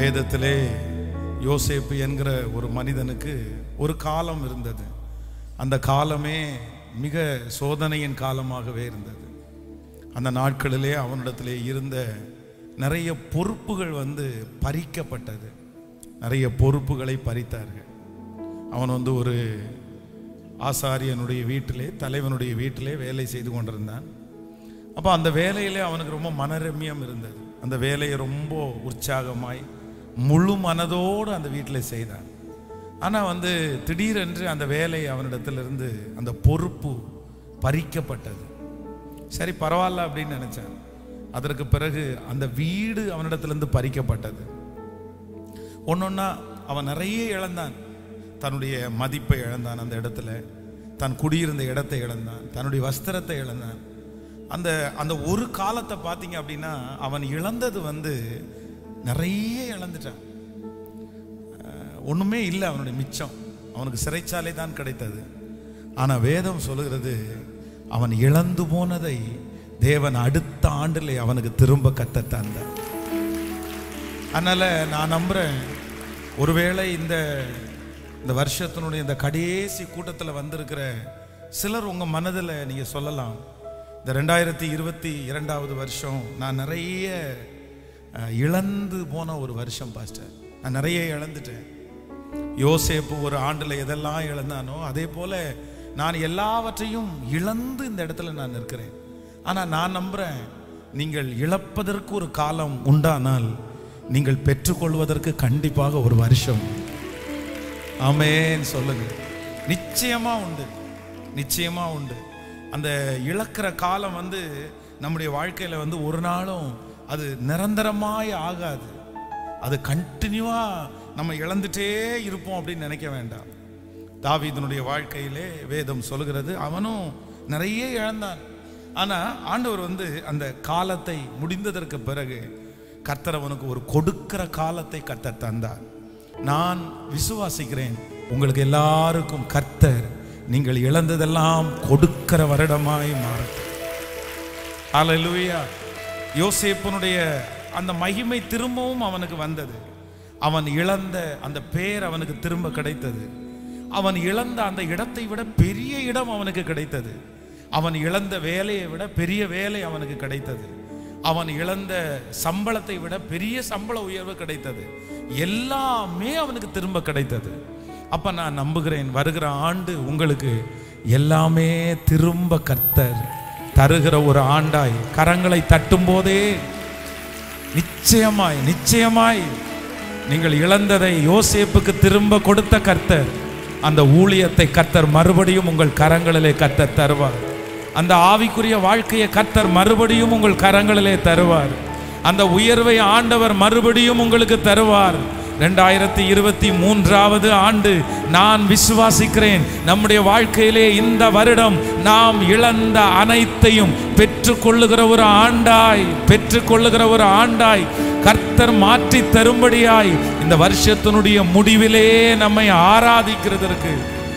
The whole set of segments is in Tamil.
வேதத்திலே யோசேப்பு என்கிற ஒரு மனிதனுக்கு ஒரு காலம் இருந்தது அந்த காலமே மிக சோதனையின் காலமாகவே இருந்தது அந்த நாட்களிலே அவனிடத்திலே இருந்த நிறைய பொறுப்புகள் வந்து பறிக்கப்பட்டது நிறைய பொறுப்புகளை பறித்தார்கள் அவன் வந்து ஒரு ஆசாரியனுடைய வீட்டிலே தலைவனுடைய வீட்டிலே வேலை செய்து கொண்டிருந்தான் அப்போ அந்த வேலையிலே அவனுக்கு ரொம்ப மனரம்யம் இருந்தது அந்த வேலையை ரொம்ப உற்சாகமாய் முழு மனதோடு அந்த வீட்டில் செய்தான் ஆனால் வந்து திடீரென்று அந்த வேலை அவனிடத்திலிருந்து அந்த பொறுப்பு பறிக்கப்பட்டது சரி பரவாயில்ல அப்படின்னு நினைச்சான் அதற்கு பிறகு அந்த வீடு அவனிடத்திலிருந்து பறிக்கப்பட்டது ஒன்னொன்னா அவன் நிறைய இழந்தான் தன்னுடைய மதிப்பை இழந்தான் அந்த இடத்துல தான் குடியிருந்த இடத்தை இழந்தான் தன்னுடைய வஸ்திரத்தை இழந்தான் அந்த அந்த ஒரு காலத்தை பார்த்தீங்க அப்படின்னா அவன் இழந்தது வந்து நிறைய இழந்துட்டான் அஹ், ஒண்ணுமே இல்லை அவனுடைய மிச்சம் அவனுக்கு சிறைச்சாலை தான் கிடைத்தது ஆனா வேதம் சொல்லுகிறது அவன் இழந்து போனதை தேவன் அடுத்த ஆண்டிலே அவனுக்கு திரும்ப கத்த தந்தார் அதனால நான் நம்புறேன் ஒருவேளை இந்த இந்த வருஷத்தினுடைய இந்த கடைசி கூட்டத்தில் வந்திருக்கிற சிலர் உங்க மனதில் நீங்க சொல்லலாம் இந்த ரெண்டாயிரத்தி இருபத்தி இரண்டாவது வருஷம் நான் நிறைய அஹ், இழந்து போன ஒரு வருஷம் பாஸ்டர் நான் நிறைய இழந்துட்டேன் யோசேப்பு ஒரு ஆண்டுல எதெல்லாம் இழந்தானோ அதே போல நான் எல்லாவற்றையும் இழந்து இந்த இடத்துல நான் நிற்கிறேன் ஆனா நான் நம்புறேன் நீங்கள் இழப்பதற்கு ஒரு காலம் உண்டானால் நீங்கள் பெற்றுக்கொள்வதற்கு கண்டிப்பாக ஒரு வருஷம் ஆமென் சொல்லுங்க நிச்சயமா உண்டு நிச்சயமா உண்டு அந்த இழக்கிற காலம் வந்து நம்முடைய வாழ்க்கையில வந்து ஒரு நாளும் அது நிரந்தரமாய் ஆகாது அது கண்டினியூவா நம்ம இழந்துட்டே இருப்போம் அப்படின்னு நினைக்க வேண்டாம் தாவீதனுடைய வாழ்க்கையிலே வேதம் சொல்கிறது அவனும் நிறைய இழந்தான் ஆனா ஆண்டவர் வந்து அந்த காலத்தை முடிந்ததற்கு பிறகு கர்த்தர் அவனுக்கு ஒரு கொடுக்கிற காலத்தை கர்த்தர் தந்தார் நான் விசுவாசிக்கிறேன் உங்களுக்கு எல்லாருக்கும் கர்த்தர் நீங்கள் இழந்ததெல்லாம் கொடுக்கிற வருடமாய் மாறட்டும் ஹalleluya யோசேப்பனுடைய அந்த மகிமை திரும்பவும் அவனுக்கு வந்தது அவன் இழந்த அந்த பேர் அவனுக்கு திரும்ப கிடைத்தது அவன் இழந்த அந்த இடத்தை விட பெரிய இடம் அவனுக்கு கிடைத்தது அவன் இழந்த வேலையை விட பெரிய வேலை அவனுக்கு கிடைத்தது அவன் இழந்த சம்பளத்தை விட பெரிய சம்பள உயர்வு கிடைத்தது எல்லாமே அவனுக்கு திரும்ப கிடைத்தது அப்ப நான் நம்புகிறேன் வருகிற ஆண்டு உங்களுக்கு எல்லாமே திரும்ப கர்த்தர் தருகிற ஒரு ஆண்டாய் கரங்களை தட்டும் போதே நிச்சயமாய் நிச்சயமாய் நீங்கள் இழந்ததை யோசேப்புக்கு திரும்ப கொடுத்த கர்த்தர் அந்த ஊழியத்தை கர்த்தர் மறுபடியும் உங்கள் கரங்களிலே கர்த்தர் தருவார் அந்த ஆவிக்குரிய வாழ்க்கையை கர்த்தர் மறுபடியும் உங்கள் கரங்களிலே தருவார் அந்த உயர்வை ஆண்டவர் மறுபடியும் உங்களுக்கு தருவார் ரெண்டாயிரத்தி இருபத்தி மூன்றாவது ஆண்டு நான் விசுவாசிக்கிறேன் நம்முடைய வாழ்க்கையிலே இந்த வருடம் நாம் இழந்த அனைத்தையும் பெற்றுக்கொள்ளுகிற ஒரு ஆண்டாய் பெற்றுக்கொள்ளுகிற ஒரு ஆண்டாய் கர்த்தர் மாற்றி தரும்படியாய் இந்த வருஷத்தினுடைய முடிவிலே நம்மை ஆராதிக்கிறதற்கு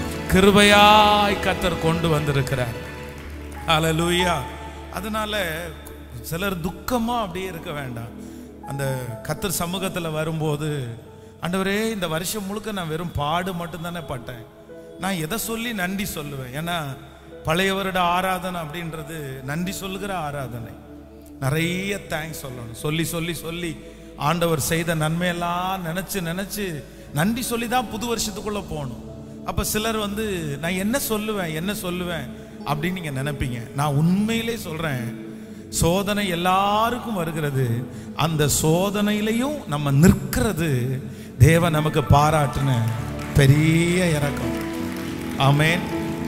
கிருபையாய் கர்த்தர் கொண்டு வந்திருக்கிறார் ஹalleluya அதனால சிலர் துக்கமா அப்படியே இருக்க வேண்டாம் அந்த கத்தர் சமூகத்தில் வரும்போது ஆண்டவரே இந்த வருஷம் முழுக்க நான் வெறும் பாடு மட்டும்தானே பட்டேன் நான் எதை சொல்லி நன்றி சொல்லுவேன் ஏன்னா பழைய வருட ஆராதனை அப்படின்றது நன்றி சொல்லுகிற ஆராதனை நிறைய தேங்க்ஸ் சொல்லணும் சொல்லி சொல்லி சொல்லி ஆண்டவர் செய்த நன்மையெல்லாம் நினைச்சு நினைச்சு நன்றி சொல்லி தான் புது வருஷத்துக்குள்ள போகணும் அப்ப சிலர் வந்து நான் என்ன சொல்லுவேன் என்ன சொல்லுவேன் அப்படின்னு நீங்க நினைப்பீங்க நான் உண்மையிலே சொல்றேன் சோதனை எல்லாருக்கும் வருகிறது அந்த சோதனையிலையும் நம்ம நிற்கிறது தேவன் நமக்கு பாராட்டுன பெரிய இறக்கம் ஆமென்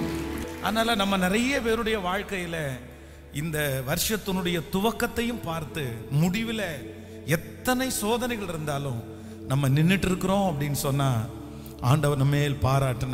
அதனால நம்ம நிறைய பேருடைய வாழ்க்கையில இந்த வருஷத்தினுடைய துவக்கத்தையும் பார்த்து முடிவில் எத்தனை சோதனைகள் இருந்தாலும் நம்ம நின்றுட்டு இருக்கிறோம் அப்படின்னு சொன்னா ஆண்டவர் நம்ம மேல் பாராட்டின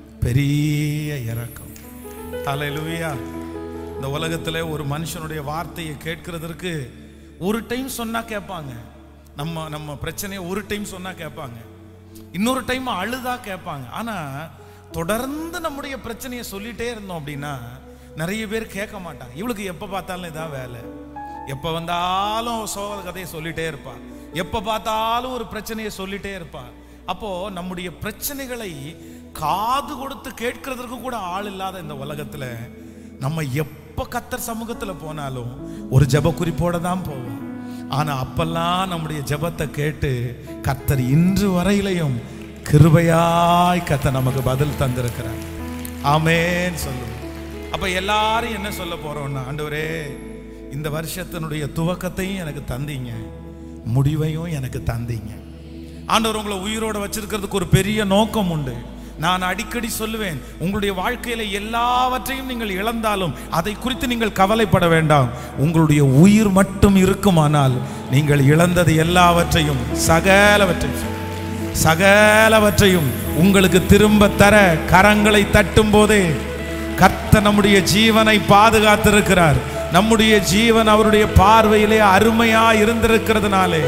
பெரிய இறக்கம் ஹalleluya இந்த உலகத்துல ஒரு மனுஷனுடைய வார்த்தையை கேட்கிறதற்கு ஒரு டைம் சொன்னா கேட்பாங்க நம்ம நம்ம பிரச்சனையை ஒரு டைம் சொன்னா கேட்பாங்க இன்னொரு டைம் அழுதா கேட்பாங்க ஆனா தொடர்ந்து நம்முடைய பிரச்சனையை சொல்லிட்டே இருந்தோம் அப்படின்னா நிறைய பேர் கேட்க மாட்டாங்க இவளுக்கு எப்ப பார்த்தாலும் இதான் வேலை எப்ப வந்தாலும் சோக கதையை சொல்லிட்டே இருப்பா எப்ப பார்த்தாலும் ஒரு பிரச்சனையை சொல்லிட்டே இருப்பார் அப்போ நம்முடைய பிரச்சனைகளை காது கொடுத்து கேட்கறதுக்கு கூட ஆள் இல்லாத இந்த உலகத்துல நம்ம எப்ப கத்தர் சமூகத்துல போனாலும் ஒரு ஜெப குறிப்போட தான் போவோம் ஆனா அப்பெல்லாம் நம்முடைய ஜெபத்தை கேட்டு கத்தர் இன்று வரையிலையும் கிருபையாய் கத்தர் நமக்கு பதில் தந்திருக்கிறார் ஆமேன்னு சொல்லுவோம் அப்ப எல்லாரும் என்ன சொல்ல போறோம்னா ஆண்டவரே இந்த வருஷத்தினுடைய துவக்கத்தையும் எனக்கு தந்தீங்க முடிவையும் எனக்கு தந்தீங்க ஆண்டவர் உங்களை உயிரோட வச்சிருக்கிறதுக்கு ஒரு பெரிய நோக்கம் உண்டு நான் அடிக்கடி சொல்லுவேன் உங்களுடைய வாழ்க்கையில எல்லாவற்றையும் நீங்கள் இழந்தாலும் அதை குறித்து நீங்கள் கவலைப்பட வேண்டாம் உங்களுடைய உயிர் மட்டும் இருக்குமானால் நீங்கள் இழந்தது எல்லாவற்றையும் சகலவற்றையும் சகலவற்றையும் உங்களுக்கு திரும்ப தர கரங்களை தட்டும் போதே கர்த்தர் நம்முடைய ஜீவனை பாதுகாத்திருக்கிறார் நம்முடைய ஜீவன் அவருடைய பார்வையிலே அருமையா இருந்திருக்கிறதுனாலே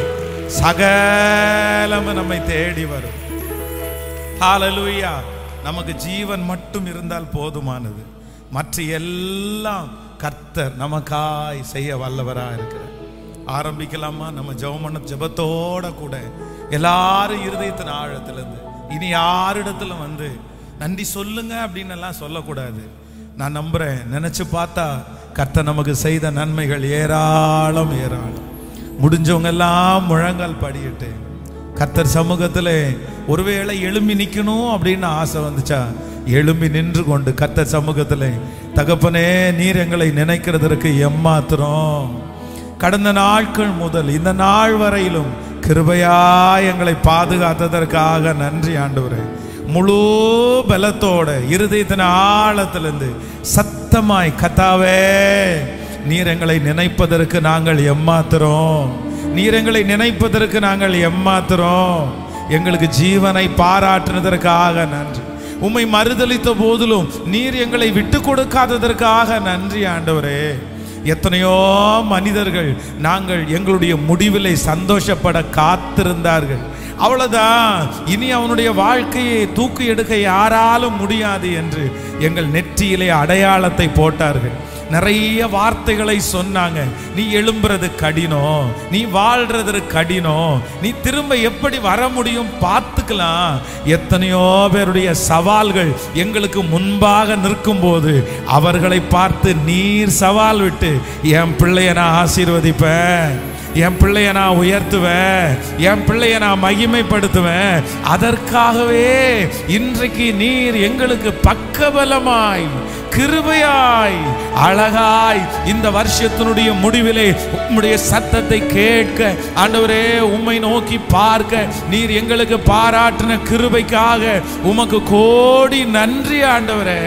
சகலமும் நம்மை தேடி வரும் ஹalleluya நமக்கு ஜீவன் மட்டும் இருந்தால் போதுமானது மற்ற எல்லாம் கர்த்தர் நமக்காய் செய்ய வல்லவரா இருக்கிறார் ஆரம்பிக்கலாமா நம்ம ஜெபமன ஜெபத்தோட கூட எல்லாரும் இருதயத்தின் ஆழத்திலிருந்து இனி யாரிடத்துல வந்து நன்றி சொல்லுங்க அப்படின்னு எல்லாம் சொல்லக்கூடாது நான் நம்புறேன் நினைச்சு பார்த்தா கர்த்தர் நமக்கு செய்த நன்மைகள் ஏராளம் ஏராளம் முடிஞ்சவங்க எல்லாம் முழங்கால் படியிட்டு கர்த்தர் சமூகத்தில் ஒருவேளை எழும்பி நிற்கணும் அப்படின்னு ஆசை வந்துச்சா எழும்பி நின்று கொண்டு கர்த்தர் சமூகத்தில் தகப்பனே நீர் எங்களை நினைக்கிறதற்கு எம்மாத்திரம் கடந்த நாட்கள் முதல் இந்த நாள் வரையிலும் கிருபையா எங்களை பாதுகாத்ததற்காக நன்றி ஆண்டவரே முழு பலத்தோட இருதயத்தின் ஆழத்திலிருந்து சத்தமாய் கத்தாவே நீர் எங்களை நினைப்பதற்கு நாங்கள் எம்மாத்திரம் நீர் எங்களை நினைப்பதற்கு நாங்கள் எம்மாத்திரம் எங்களுக்கு ஜீவனை பாராட்டினதற்காக நன்றி உம்மை மறுதளித்த போதிலும் நீர் எங்களை விட்டு கொடுக்காததற்காக நன்றி ஆண்டவரே எத்தனையோ மனிதர்கள் நாங்கள் எங்களுடைய முடிவிலை சந்தோஷப்பட காத்திருந்தார்கள் அவ்வளவுதான் இனி அவனுடைய வாழ்க்கையை தூக்கி எடுக்க யாராலும் முடியாது என்று எங்கள் நெற்றியிலே அடையாளத்தை போட்டார்கள் நிறைய வார்த்தைகளை சொன்னாங்க நீ எழும்புறது கடினம் நீ வாழ்றது கடினம் நீ திரும்ப எப்படி வர முடியும் பார்த்துக்கலாம் எத்தனையோ பேருடைய சவால்கள் எங்களுக்கு முன்பாக நிற்கும்போது அவர்களை பார்த்து நீர் சவால் விட்டு என் பிள்ளைய நான் ஆசீர்வதிப்பேன் என் பிள்ளைய நான் உயர்த்துவேன் என் பிள்ளைய நான் மகிமைப்படுத்துவேன் அதற்காகவே இன்றைக்கு நீர் எங்களுக்கு பக்கபலமாய் கிருபையாய் அழகாய் இந்த வருஷத்தினுடைய முடிவிலே உம்முடைய சத்தத்தை கேட்க ஆண்டவரே உம்மை நோக்கி பார்க்க நீர் எங்களுக்கு பாராட்டின கிருபைக்காக உமக்கு கோடி நன்றி ஆண்டவரே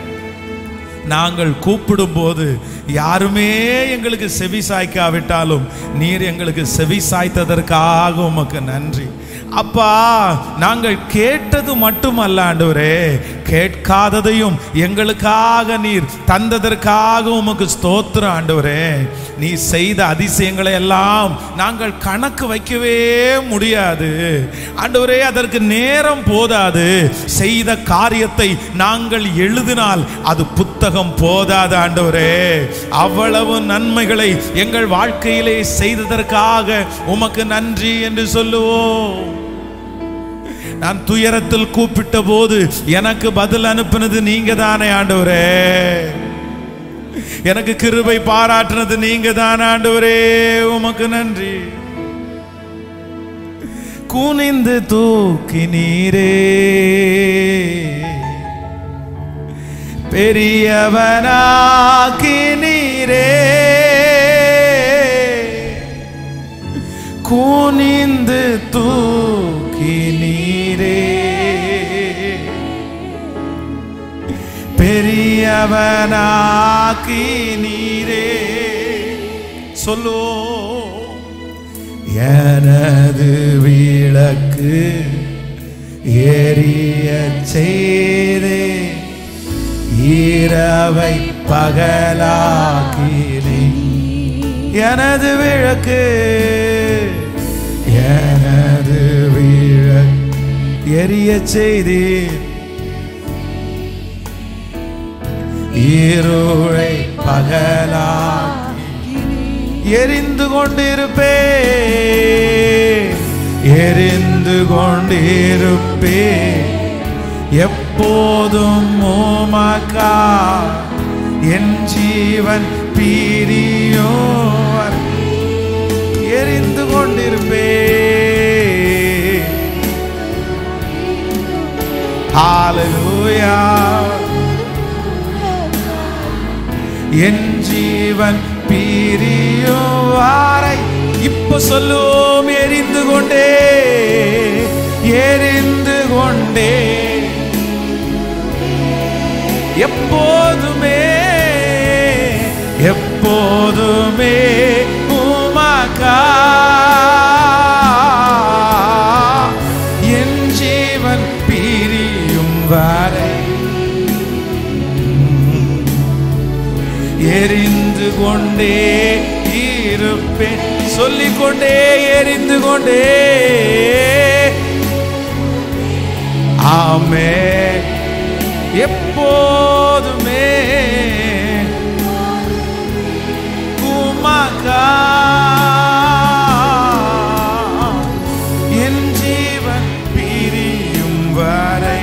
நாங்கள் கூப்பிடும்போது யாருமே எங்களுக்கு செவி சாய்க்காவிட்டாலும் நீர் எங்களுக்கு செவி சாய்த்ததற்காக உமக்கு நன்றி அப்பா நாங்கள் கேட்டது மட்டுமல்ல ஆண்டவரே கேட்காததையும் எங்களுக்காக நீர் தந்ததற்காக உமக்கு ஸ்தோத்திரம் ஆண்டவரே நீ செய்த அதிசயங்களை எல்லாம் நாங்கள் கணக்கு வைக்கவே முடியாது ஆண்டவரே அதற்கு நேரம் போதாது செய்த காரியத்தை நாங்கள் எழுதினால் அது புத்தகம் போதாது ஆண்டவரே அவ்வளவு நன்மைகளை எங்கள் வாழ்க்கையிலே செய்ததற்காக உமக்கு நன்றி என்று சொல்லுவோம் நான் துயரத்தில் கூப்பிட்ட போது எனக்கு பதில் அனுப்பினது நீங்க தானே ஆண்டவரே எனக்கு கிருபை பாராட்டினது நீங்க தானே ஆண்டவரே உமக்கு நன்றி குனிந்து தூக்கி நீரே பெரியவனாக்கி நீரே குனிந்து தூக்கி நீரே பெரியவனாக்கி நீரே சொல்லோ எனது விளக்கு எரிய செய்தே இரவை பகலாக்கினே எனது விளக்கு எனது விளக்கு எரிய செய்தீர் இருளை பகலாக்கி எரிந்து கொண்டிருப்பே எரிந்து கொண்டிருப்பே எப்போதும் உமக்கா என் ஜீவன் பீரியோ எரிந்து கொண்டிருப்பே ஹalleluya என் ஜீவன் பிரியும் வாரை இப்ப சொல்லுவோம் எரிந்து கொண்டே எரிந்து கொண்டே எப்போதுமே எப்போதுமே உமக்கா என் ஜீவன் பிரியும் வரை எரிந்து கொண்டே இருப்பேன் சொல்லிக் கொண்டே எரிந்து கொண்டே ஆமே எப்போதுமே உமக்கா என் ஜீவன் பிரியும் வரை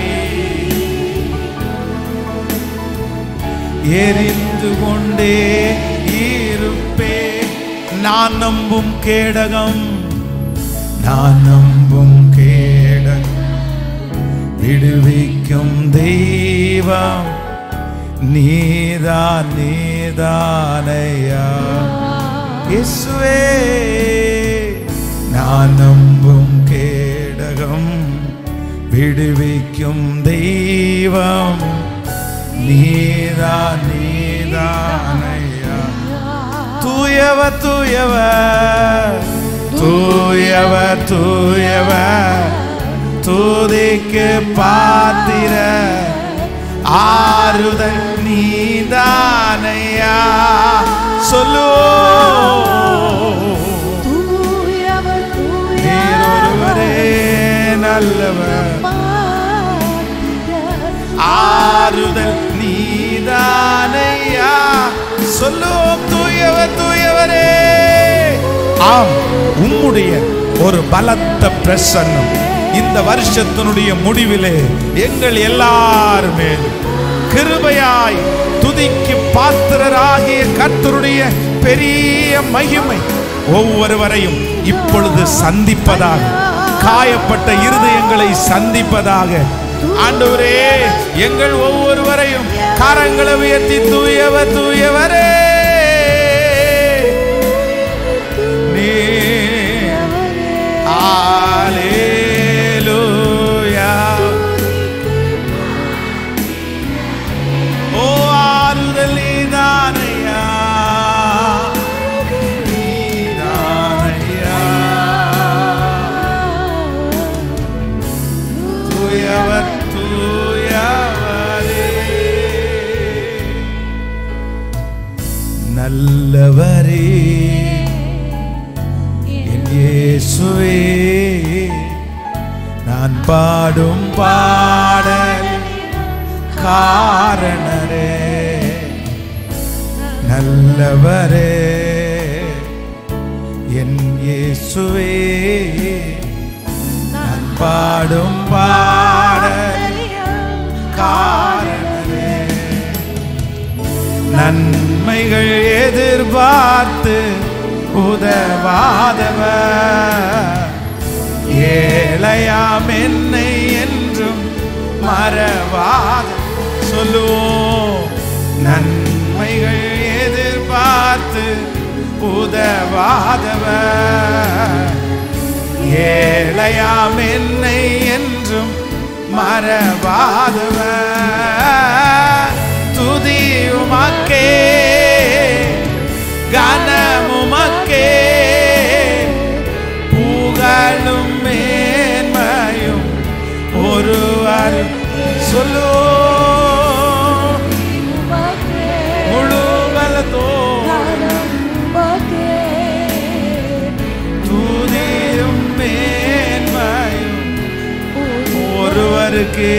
எரிந்து கொண்டே இருப்பே நான் நம்பும் கேடகம் நான் நம்பும் கேடகம் விடுவிக்கும் தெய்வம் நீதான் நீதானையா இயேசுவே நான் நம்பும் கேடகம் விடுவிக்கும் தெய்வம் நீதான் நீதானையா தூயவர் தூயவர் தூயவர் தூயவர் தூதிக்கு பாத்திர ஆறுதல் நீதானையா சொல்லு தூயவர் நீர் ஒருவரே நல்லவர் பாத்திரர் ஆறுதல் நீதானையா சொல்லுவோம் தூயவர் தூயவரே ஆம் உம்முடைய ஒரு பலத்த பிரசன்னம் இந்த வருஷத்தினுடைய முடிவிலே எங்கள் எல்லாருமே கிருபையாய் துதிக்கு பாத்திரராகிய கர்த்தருடைய பெரிய மகிமை ஒவ்வொருவரையும் இப்பொழுது சந்திப்பதாக காயப்பட்ட இருதயங்களை சந்திப்பதாக ஆண்டவரே எங்கள் ஒவ்வொருவரையும் கரங்களை உயர்த்தி தூயவர் தூயவரே நீ Aleluya. ஓ ஆறுதல் நீதானையா நீதானையா தூயவர் தூயவரே நல்லவரே என் இயேசுவே நான் பாடும் பாடல் காரணரே நல்லவரே என் இயேசுவே நான் பாடும் பாடல் காரணரே நன்மைகள் எதிர்பார்த்து உதவாதவர் ஏழையாம் என்னை என்றும் மறவாத சொல்லுவோம் நன்மைகள் எதிர்பார்த்து உதவாதவர் ஏழையாம் என்னை என்றும் மறவாதவர் துதி உமக்கே கனமுமக்கே புகழும் மேன்மையும் ஒருவர் சொல்லு முழு பலத்தோடு துதியும் மேன்மையும் ஒருவருக்கே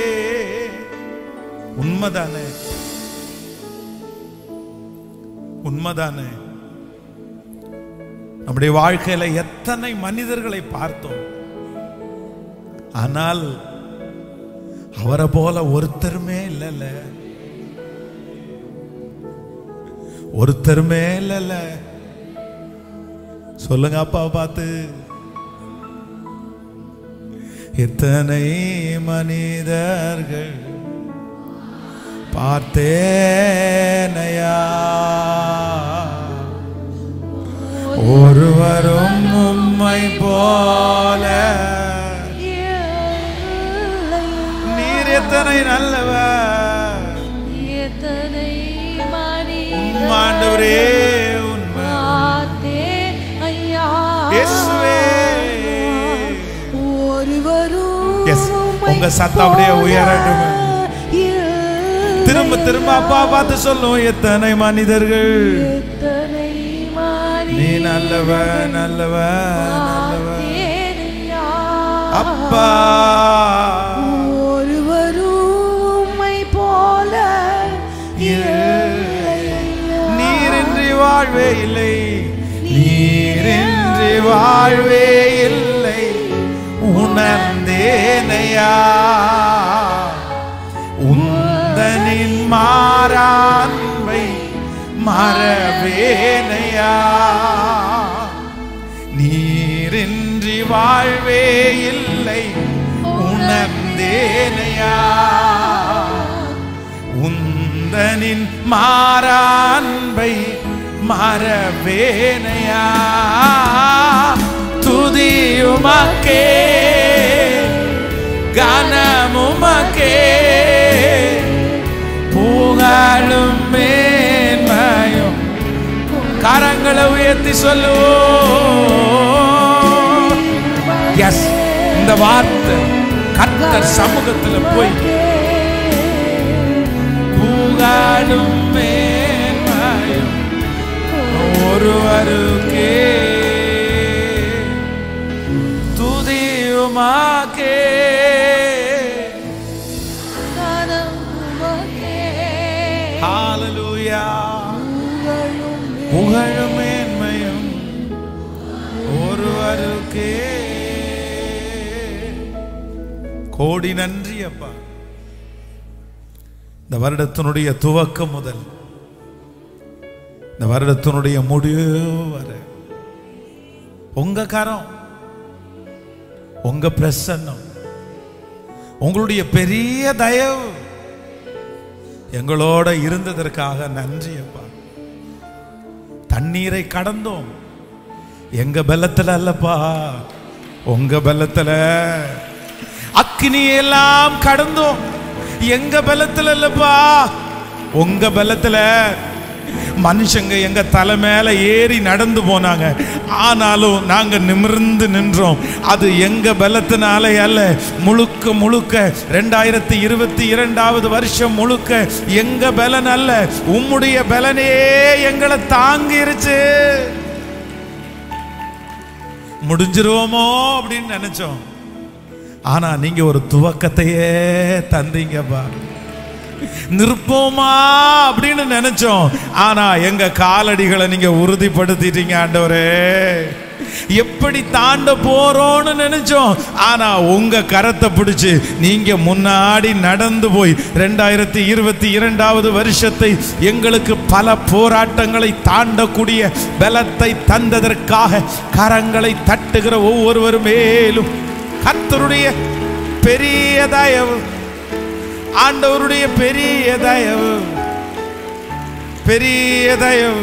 உண்மைதானே உண்மைதானே நம்முடைய வாழ்க்கையில எத்தனை மனிதர்களை பார்த்தோம் ஆனால் அவரை போல ஒருத்தருமே இல்லைல்ல ஒருத்தருமே இல்லைல்ல சொல்லுங்க அப்பா பார்த்து எத்தனை மனிதர்கள் பார்த்தேனையா ஒருவரும் உம்மை போல நீர் எத்தனை நல்லவர் எத்தனை உண்மாண்டவரே உண்மை பார்த்தேன் ஐயா இயேசுவே. ஒருவரும் Yes. உங்க சத்தம் அப்படியே உயரட்டும். இல்லை. திரும்ப திரும்ப அப்பா பார்த்து சொல்லும் எத்தனை மனிதர்கள் எத்தனை நீ நல்லவ நல்லவ நல்லவ பார்த்தேன் ஐயா. அப்பா ஒருவரும் உம்மை போல இல்லை ஐயா. நீரின்றி வாழ்வே இல்லை நீரின்றி வாழ்வே இல்லை உணர்ந்தேனையா உந்தனின் மாறாண்மை மறவேனையா நீரின்றி வாழ்வே இல்லை உணர்ந்தேனையா உந்தனின் மாறான்பை மறவேனையா துதியுமக்கே கனமுமக்கே புகழும் மேன்மையும் கரங்களை உயர்த்தி சொல்லுவோம் எஸ் இந்த வார்த்தை கர்த்தர் சமூகத்துல போய் புகழும் மேன்மையும் ஒருவருக்கே துதியுமாக்கே கனம் உமக்கே. ஹalleluya புகழும் புகழும் மேன்மையும் ஒருவருக்கே கோடி நன்றி அப்பா இந்த வருடத்தினுடைய துவக்கம் முதல் இந்த வருடத்தினுடைய முடிவு வரை உங்க கரம் உங்க பிரசன்னம் உங்களுடைய பெரிய தயவு எங்களோட இருந்ததற்காக நன்றி அப்பா தண்ணீரை கடந்தோம் எங்க பலத்துல அல்லப்பா உங்க பலத்துல அக்கினியெல்லாம் கடந்தோம் எங்க பலத்துல இல்லப்பா உங்க பலத்துல மனுஷங்க எங்க தலை மேல ஏறி நடந்து போனாங்க ஆனாலும் நாங்க நிமிர்ந்து நின்றோம் அது எங்க பலத்தினால அல்ல முழுக்க முழுக்க ரெண்டாயிரத்தி இருபத்தி இரண்டாவது வருஷம் முழுக்க எங்க பலன் அல்ல உம்முடைய பலனே எங்களை தாங்கிருச்சு முடிஞ்சிருவோமோ அப்படின்னு நினைச்சோம் ஆனா நீங்க ஒரு துவக்கத்தையே தந்தீங்கப்பா நிற்போமா அப்படின்னு நினைச்சோம் ஆனா எங்க காலடிகளை நீங்க உறுதிப்படுத்திட்டீங்க ஆண்டவரே எப்படி தாண்ட போறோம்னு நினைச்சோம் ஆனா உங்க கரத்தை பிடிச்சு நீங்க முன்னாடி நடந்து போய் ரெண்டாயிரத்தி இருபத்தி இரண்டாவது வருஷத்தை எங்களுக்கு பல போராட்டங்களை தாண்டக்கூடிய பலத்தை தந்ததற்காக கரங்களை தட்டுகிற ஒவ்வொருவர் மேலும் கர்த்தருடைய பெரிய தயவு ஆண்டவருடைய பெரிய தயவு பெரிய தயவு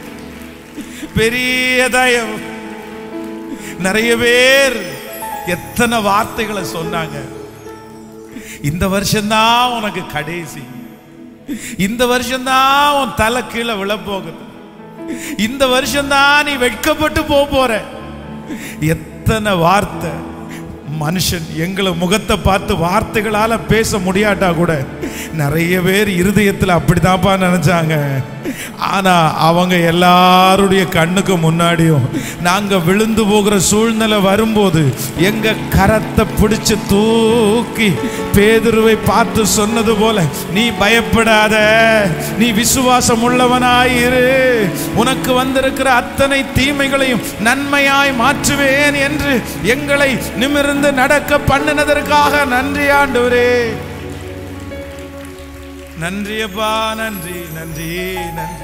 பெரிய தயவு நிறைய பேர் எத்தனை வார்த்தைகளை சொன்னாங்க இந்த வருஷம்தான் உனக்கு கடைசி இந்த வருஷம்தான் உன் தலை கீழே விழப்போகுது இந்த வருஷம்தான் நீ வெட்கப்பட்டு போக போற எத்தனை வார்த்தை மனுஷன் எங்களை முகத்தை பார்த்து வார்த்தைகளால பேச முடியாட்டா கூட நிறைய பேர் இருதயத்தில் அப்படிதான்ப்பா நினைச்சாங்க ஆனா அவங்க எல்லாருடைய கண்ணுக்கு முன்னாடியும் நாங்க விழுந்து போகிற சூழ்நிலை வரும்போது எங்க கரத்தை பிடிச்சு தூக்கி பேதுருவை பார்த்து சொன்னது போல நீ பயப்படாத நீ விசுவாசம் உள்ளவனாயிரு உனக்கு வந்திருக்கிற அத்தனை தீமைகளையும் நன்மையாய் மாற்றுவேன் என்று எங்களை நிமிர்ந்து நடக்க பண்ணினதற்காக நன்றி ஆண்டவரே நன்றி அப்பா நன்றி நன்றி நன்றி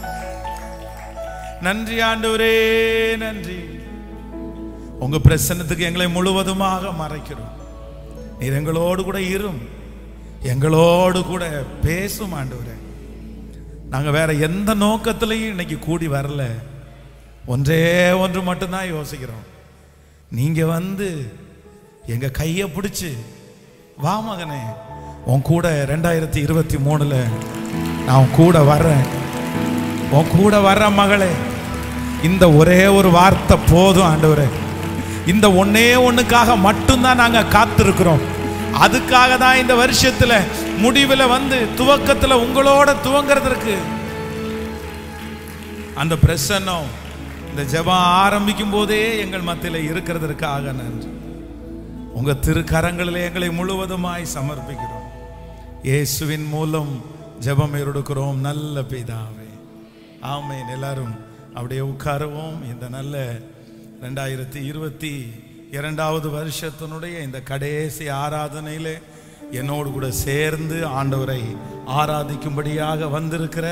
நன்றி ஆண்டவரே நன்றி உங்க பிரசன்னத்துக்கு எங்களை முழுவதுமாக மறைக்கிறோம் நீர் எங்களோடு கூட இரும் எங்களோடு கூட பேசும் ஆண்டவரே நாங்க வேற எந்த நோக்கத்திலையும் இன்னைக்கு கூடி வரல ஒன்றே ஒன்று மட்டும்தான் யோசிக்கிறோம் நீங்க வந்து எங்க கையை பிடிச்சு வா மகனே உன் கூட ரெண்டாயிரத்தி இருபத்தி மூணுல நான் உன் கூட வர்றேன் உன் கூட வர்ற மகளே இந்த ஒரே ஒரு வார்த்தை போதும் ஆண்டவரே இந்த ஒன்னே ஒண்ணுக்காக மட்டும்தான் நாங்க காத்திருக்கிறோம் அதுக்காக தான் இந்த வருஷத்துல முடிவுல வந்து துவக்கத்துல உங்களோட துவங்குறதற்கு அந்த பிரசன்னம் இந்த ஜெபம் ஆரம்பிக்கும் போதே எங்கள் மத்தியில் இருக்கிறதற்காக நன்றி உங்க திருக்கரங்களில் எங்களை முழுவதுமாய் சமர்ப்பிக்கிறோம் இயேசுவின் மூலம் ஜெபம் எடுக்கிறோம் நல்ல பிதாவே ஆமென் எல்லாரும் அப்படியே உட்காருவோம் இந்த நல்ல ரெண்டாயிரத்தி இருபத்தி இரண்டாவது வருஷத்தினுடைய இந்த கடைசி ஆராதனையிலே என்னோடு கூட சேர்ந்து ஆண்டவரை ஆராதிக்கும்படியாக வந்திருக்கிற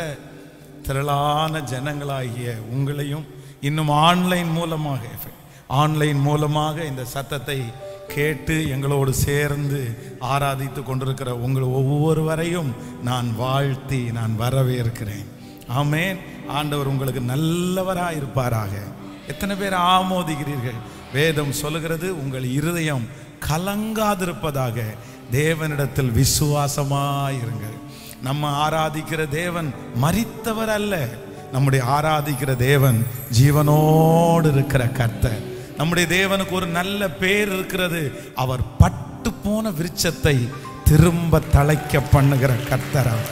திரளான ஜனங்களாகிய உங்களையும் இன்னும் ஆன்லைன் மூலமாக ஆன்லைன் மூலமாக இந்த சத்தத்தை கேட்டு எங்களோடு சேர்ந்து ஆராதித்து கொண்டிருக்கிற உங்கள் ஒவ்வொருவரையும் நான் வாழ்த்தி நான் வரவேற்கிறேன் ஆமென் ஆண்டவர் உங்களுக்கு நல்லவராக இருப்பாராக எத்தனை பேர் ஆமோதிக்கிறீர்கள் வேதம் சொல்லுகிறது உங்கள் இருதயம் கலங்காதிருப்பதாக தேவனிடத்தில் விசுவாசமாயிருங்கள் நம்ம ஆராதிக்கிற தேவன் மரித்தவர் அல்ல நம்முடைய ஆராதிக்கிற தேவன் ஜீவனோடு இருக்கிற கர்த்தர் நம்முடைய தேவனுக்கு ஒரு நல்ல பேர் இருக்கிறது அவர் பட்டு போன விருட்சத்தை திரும்ப தழைக்க பண்ணுகிற கர்த்தர் அவர்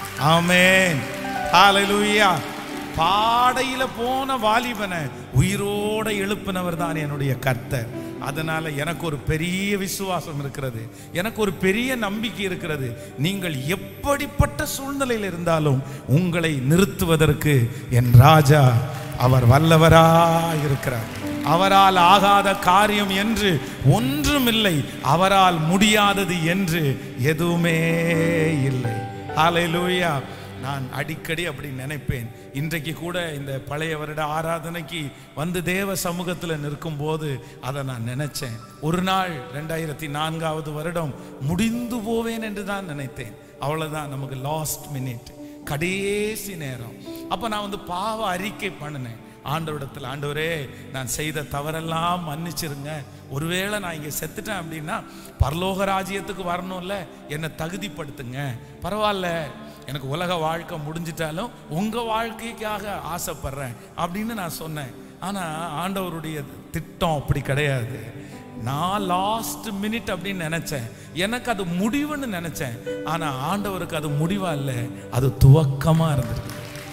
ஆமென் ஹalleluya பாடையில போன வாலிபனை உயிரோட எழுப்பினவர் தான் என்னுடைய கர்த்தர் அதனால எனக்கு ஒரு பெரிய விசுவாசம் இருக்கிறது எனக்கு ஒரு பெரிய நம்பிக்கை இருக்கிறது நீங்கள் எப்படிப்பட்ட சூழ்நிலையில் இருந்தாலும் உங்களை நிறுத்துவதற்கு என் ராஜா அவர் வல்லவராய் இருக்கிறார் அவரால் ஆகாத காரியம் என்று ஒன்றுமில்லை அவரால் முடியாதது என்று எதுவுமே இல்லை ஹalleluya நான் அடிக்கடி அப்படி நினைப்பேன் இன்றைக்கு கூட இந்த பழைய வருட ஆராதனைக்கு வந்து தேவ சமூகத்தில் நிற்கும் போது அதை நான் நினைச்சேன் ஒரு நாள் ரெண்டாயிரத்தி நான்காவது வருடம் முடிந்து போவேன் என்று தான் நினைத்தேன் அவ்வளவுதான் நமக்கு லாஸ்ட் மினிட் கடைசி நேரம் அப்ப நான் வந்து பாவ அறிக்கை பண்ணினேன் ஆண்டவரிடத்தில் ஆண்டவரே நான் செய்த தவறெல்லாம் மன்னிச்சிருங்க ஒருவேளை நான் இங்கே செத்துட்டேன் அப்படின்னா பரலோக ராஜ்யத்துக்கு வரணும்ல என்னை தகுதிப்படுத்துங்க பரவாயில்ல எனக்கு உலக வாழ்க்கை முடிஞ்சிட்டாலும் உங்க வாழ்க்கைக்காக ஆசைப்படுறேன் அப்படின்னு நான் சொன்னேன் ஆனா ஆண்டவருடைய திட்டம் அப்படி கிடையாது நான் லாஸ்ட் மினிட் அப்படின்னு நினைச்சேன் எனக்கு அது முடிவுன்னு நினைச்சேன் ஆனா ஆண்டவருக்கு அது முடிவா இல்லை அது துவக்கமா இருந்திருக்கு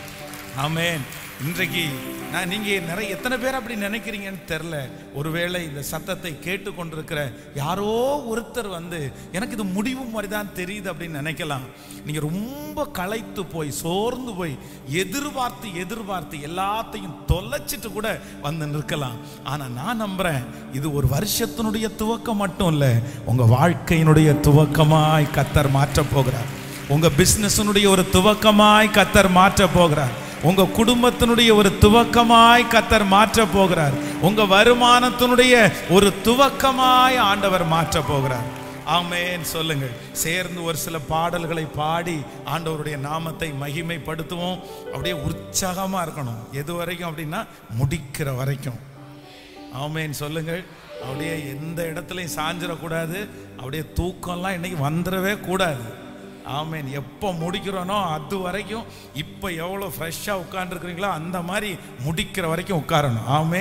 ஆமென் இன்றைக்கு நான் நீங்க நிறைய எத்தனை பேர் அப்படி நினைக்கிறீங்கன்னு தெரில ஒருவேளை இந்த சத்தத்தை கேட்டு கொண்டிருக்கிற யாரோ ஒருத்தர் வந்து எனக்கு இது முடிவு மாதிரி தான் தெரியுது அப்படின்னு நினைக்கலாம் நீங்க ரொம்ப களைத்து போய் சோர்ந்து போய் எதிர்பார்த்து எதிர்பார்த்து எல்லாத்தையும் தொலைச்சிட்டு கூட வந்து நிற்கலாம் ஆனா நான் நம்புறேன் இது ஒரு வருஷத்தினுடைய துவக்கம் மட்டும் இல்லை உங்க வாழ்க்கையினுடைய துவக்கமாய் கத்தர் மாற்றப் போகிறார் உங்க பிசினஸினுடைய ஒரு துவக்கமாய் கத்தர் மாற்ற போகிறார் உங்க குடும்பத்தினுடைய ஒரு துவக்கமாய் கத்தர் மாற்ற போகிறார் உங்க வருமானத்தினுடைய ஒரு துவக்கமாய் ஆண்டவர் மாற்ற போகிறார் ஆமென் சொல்லுங்கள் சேர்ந்து ஒரு சில பாடல்களை பாடி ஆண்டவருடைய நாமத்தை மகிமைப்படுத்துவோம் அப்படியே உற்சாகமா இருக்கணும் எது வரைக்கும் அப்படின்னா முடிக்கிற வரைக்கும் ஆமென் சொல்லுங்கள் அப்படியே எந்த இடத்துலையும் சாஞ்சிடக்கூடாது அப்படியே தூக்கம்லாம் இன்னைக்கு வந்துடவே கூடாது ஆமென் எப்போ முடிக்கிறோனோ அது வரைக்கும் இப்போ எவ்வளோ ஃப்ரெஷ்ஷாக உட்காந்துருக்குறீங்களோ அந்த மாதிரி முடிக்கிற வரைக்கும் உட்காரணும் ஆமென்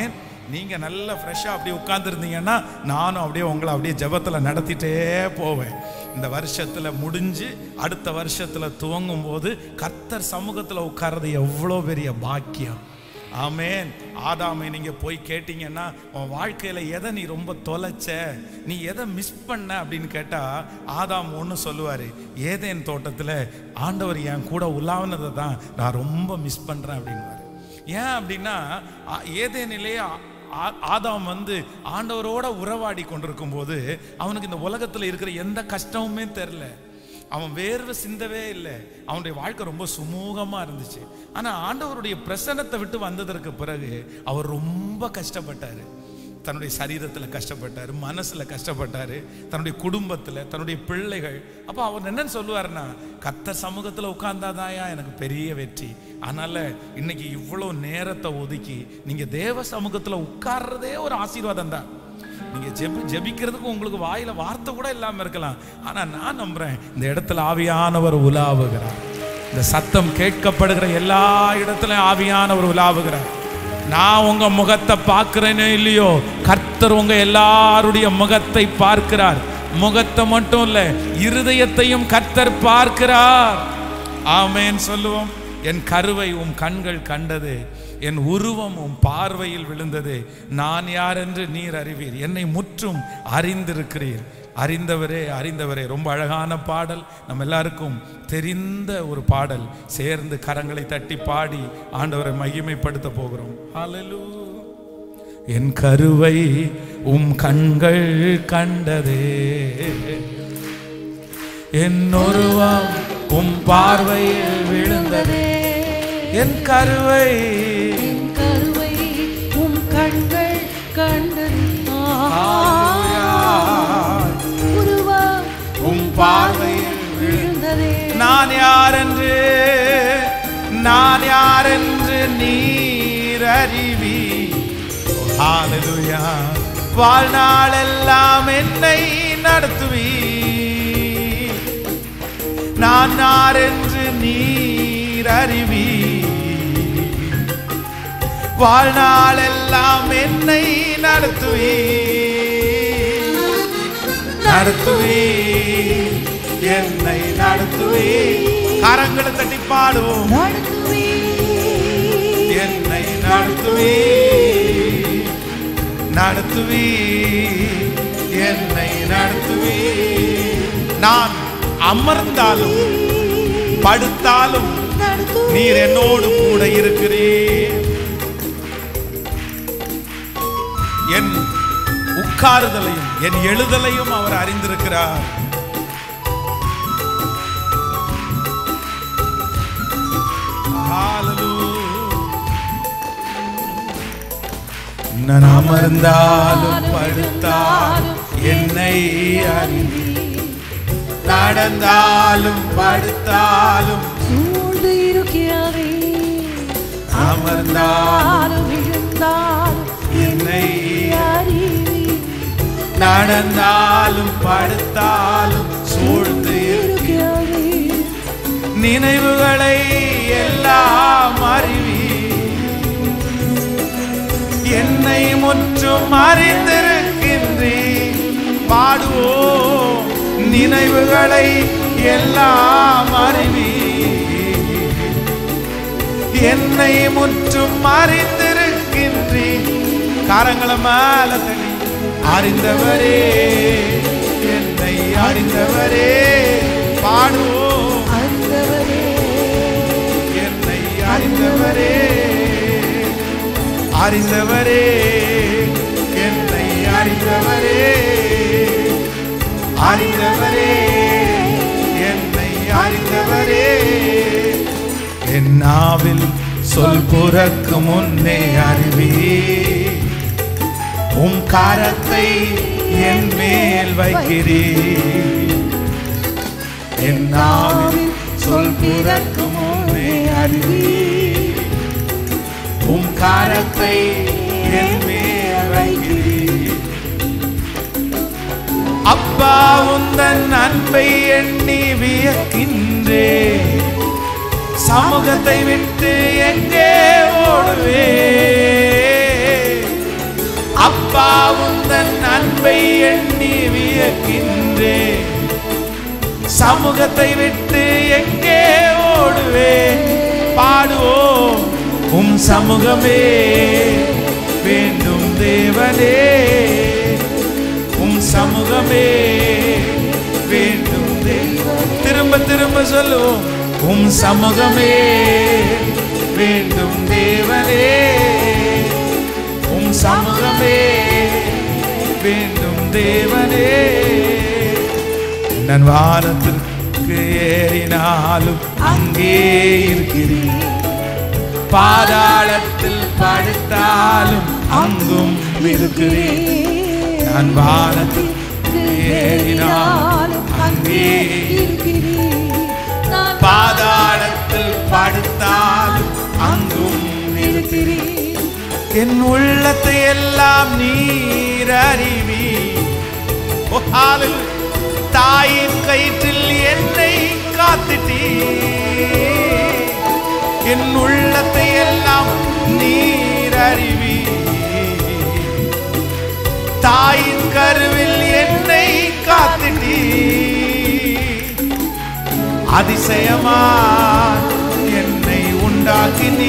நீங்க நல்ல ஃப்ரெஷ்ஷாக அப்படியே உட்கார்ந்துருந்தீங்கன்னா நானும் அப்படியே உங்களை அப்படியே ஜெபத்துல நடத்திட்டே போவேன் இந்த வருஷத்துல முடிஞ்சு அடுத்த வருஷத்துல துவங்கும் போது கர்த்தர் சமூகத்துல உட்கார்றது எவ்வளோ பெரிய பாக்கியம் ஆமென் ஆதாமை நீங்க போய் கேட்டீங்கன்னா உன் வாழ்க்கையில எதை நீ ரொம்ப தொலைச்ச நீ எதை மிஸ் பண்ண அப்படின்னு கேட்டா ஆதாம் ஒன்று சொல்லுவாரு ஏதேன் தோட்டத்துல ஆண்டவர் என் கூட உலாவினதை தான் நான் ரொம்ப மிஸ் பண்றேன் அப்படின்னுவாரு ஏன் அப்படின்னா ஆ- ஏதேனிலே ஆ- ஆ- ஆதாம் வந்து ஆண்டவரோட உறவாடி கொண்டிருக்கும் போது அவனுக்கு இந்த உலகத்துல இருக்கிற எந்த கஷ்டமுமே தெரில அவன் வேர்வை சிந்தவே இல்லை அவனுடைய வாழ்க்கை ரொம்ப சுமூகமா இருந்துச்சு ஆனா ஆண்டவருடைய பிரசன்னத்தை விட்டு வந்ததற்கு பிறகு அவர் ரொம்ப கஷ்டப்பட்டாரு தன்னுடைய சரீரத்துல கஷ்டப்பட்டாரு மனசுல கஷ்டப்பட்டாரு தன்னுடைய குடும்பத்துல தன்னுடைய பிள்ளைகள் அப்ப அவர் என்னன்னு சொல்லுவாருன்னா கத்த சமூகத்துல உட்கார்ந்தாதாயா எனக்கு பெரிய வெற்றி அதனால இன்னைக்கு இவ்வளவு நேரத்தை ஒதுக்கி நீங்க தேவ சமூகத்துல உட்கார்றதே ஒரு ஆசீர்வாதம் தான் நீங்க ஜெபி ஜெபிக்கிறதுக்கு உங்களுக்கு வாயில வார்த்தை கூட இல்லாம இருக்கலாம் ஆனா நான் நம்புறேன் இந்த இடத்துல ஆவியானவர் உலாவுகிறார் இந்த சத்தம் கேட்கப்படுகிற எல்லா இடத்துலயும் ஆவியானவர் உலாவுகிறார் நான் உங்க முகத்தை பார்க்கிறேனே இல்லையோ கர்த்தர் உங்க எல்லாருடைய முகத்தை பார்க்கிறார் முகத்தை மட்டும் இல்ல இருதயத்தையும் கர்த்தர் பார்க்கிறார் ஆமென் சொல்லுவோம் என் கருவை உம் கண்கள் கண்டது என் உருவம் உம் பார்வையில் விழுந்தது நான் யார் என்று நீர் அறிவீர் என்னை முற்றும் அறிந்திருக்கிறீர் அறிந்தவரே அறிந்தவரே ரொம்ப அழகான பாடல் நம்ம எல்லாருக்கும் தெரிந்த ஒரு பாடல் சேர்ந்து கரங்களை தட்டி பாடி ஆண்டவரை மகிமைப்படுத்த போகிறோம் ஹalleluya என் கருவை உம் கண்கள் கண்டதே என் உருவம் உம் பார்வையில் விழுந்தது என் கருவை என் கருவை உம் கண்கள் கண்டது உருவம் உம் பார்வையில் விழுந்ததே நான் யார் என்று நான் யார் என்று நீர் அறிவி ஹalleluya வாழ்நாளெல்லாம் என்னை நடத்துவி நான் யார் என்று நீர் அறிவி வாழ்நாளெல்லாம் என்னை நடத்துவி நடத்துவி என்னை நடத்துவி கரங்களை தட்டி பாடுவோம் நடத்துவே என்னை நடத்துவி நடத்துவி என்னை நடத்துவி நான் அமர்ந்தாலும் படுத்தாலும் நடத்துவே நீர் என்னோடு கூட இருக்கிறீர் என் உட்காருதலையும் என் எழுதலையும் அவர் அறிந்திருக்கிறார் Hallelujah. நான் அமர்ந்தாலும் படுத்தாலும் என்னை அறிவி நடந்தாலும் படுத்தாலும் சூழ்ந்து இருக்கிறாரே அமர்ந்தாலும் அமர்ந்தாலும் விழுந்தாலும் என்னை அறிவீர். நடந்தாலும் படுத்தாலும் சூழ்ந்து இருக்கு இருக்கிறாரே நினைவுகளை எல்லாம் அறிவி என்னை முற்றும் அறிந்திருக்கின்றே பாடுவோம் நினைவுகளை எல்லாம் அறிவி என்னை முற்றும் அறிந்திருக்கின்றே காரங்களை மேல தள்ளி அறிந்தவரே என்னை அறிந்தவரே பாடுவோம் அறிந்தவரே என்னை அறிந்தவரே அறிந்தவரே என்னை அறிந்தவரே அறிந்தவரே என்னை அறிந்தவரே என் நாவில் சொல் புறக்கு முன்னே அறிவி உம் காரத்தை என் மேல் வைக்கிறீர் என் நாவில் சொல் பிறக்கும் முன்னே அறிவி உம் காரத்தை என் மேல் வைக்கிறீர் அப்பா உந்தன் அன்பை எண்ணி வியக்கின்றே சமூகத்தை விட்டு எங்கே ஓடுவே அப்பா உந்தன் அன்பை எண்ணி வியக்கின்றேன் சமூகத்தை விட்டு எங்கே ஓடுவேன் பாடுவோம் உம் சமூகமே வேண்டும் தேவனே உம் சமூகமே வேண்டும் தேவனே திரும்ப திரும்ப சொல்லுவோம் உம் சமூகமே வேண்டும் தேவனே உம் சமூகமே வேண்டும் தேவனே நான் வானத்திற்கு ஏறினாலும் அங்கே இருக்கிறேன் பாதாளத்தில் படுத்தாலும் அங்கும் இருக்கிறேன் நான் வானத்திற்கு ஏறினாலும் அங்கே பாதாளத்தில் படுத்தாலும் அங்கும் இருக்கிறேன் என் உள்ளத்தை எல்லாம் நீர் அறிவி ஓ, hallelujah. தாயின் கயிற்றில் என்னை காத்துட்டீ என் உள்ளத்தை எல்லாம் நீர் அறிவி தாயின் கருவில் என்னை காத்துட்டீ அதிசயமா என்னை உண்டாக்கி நீ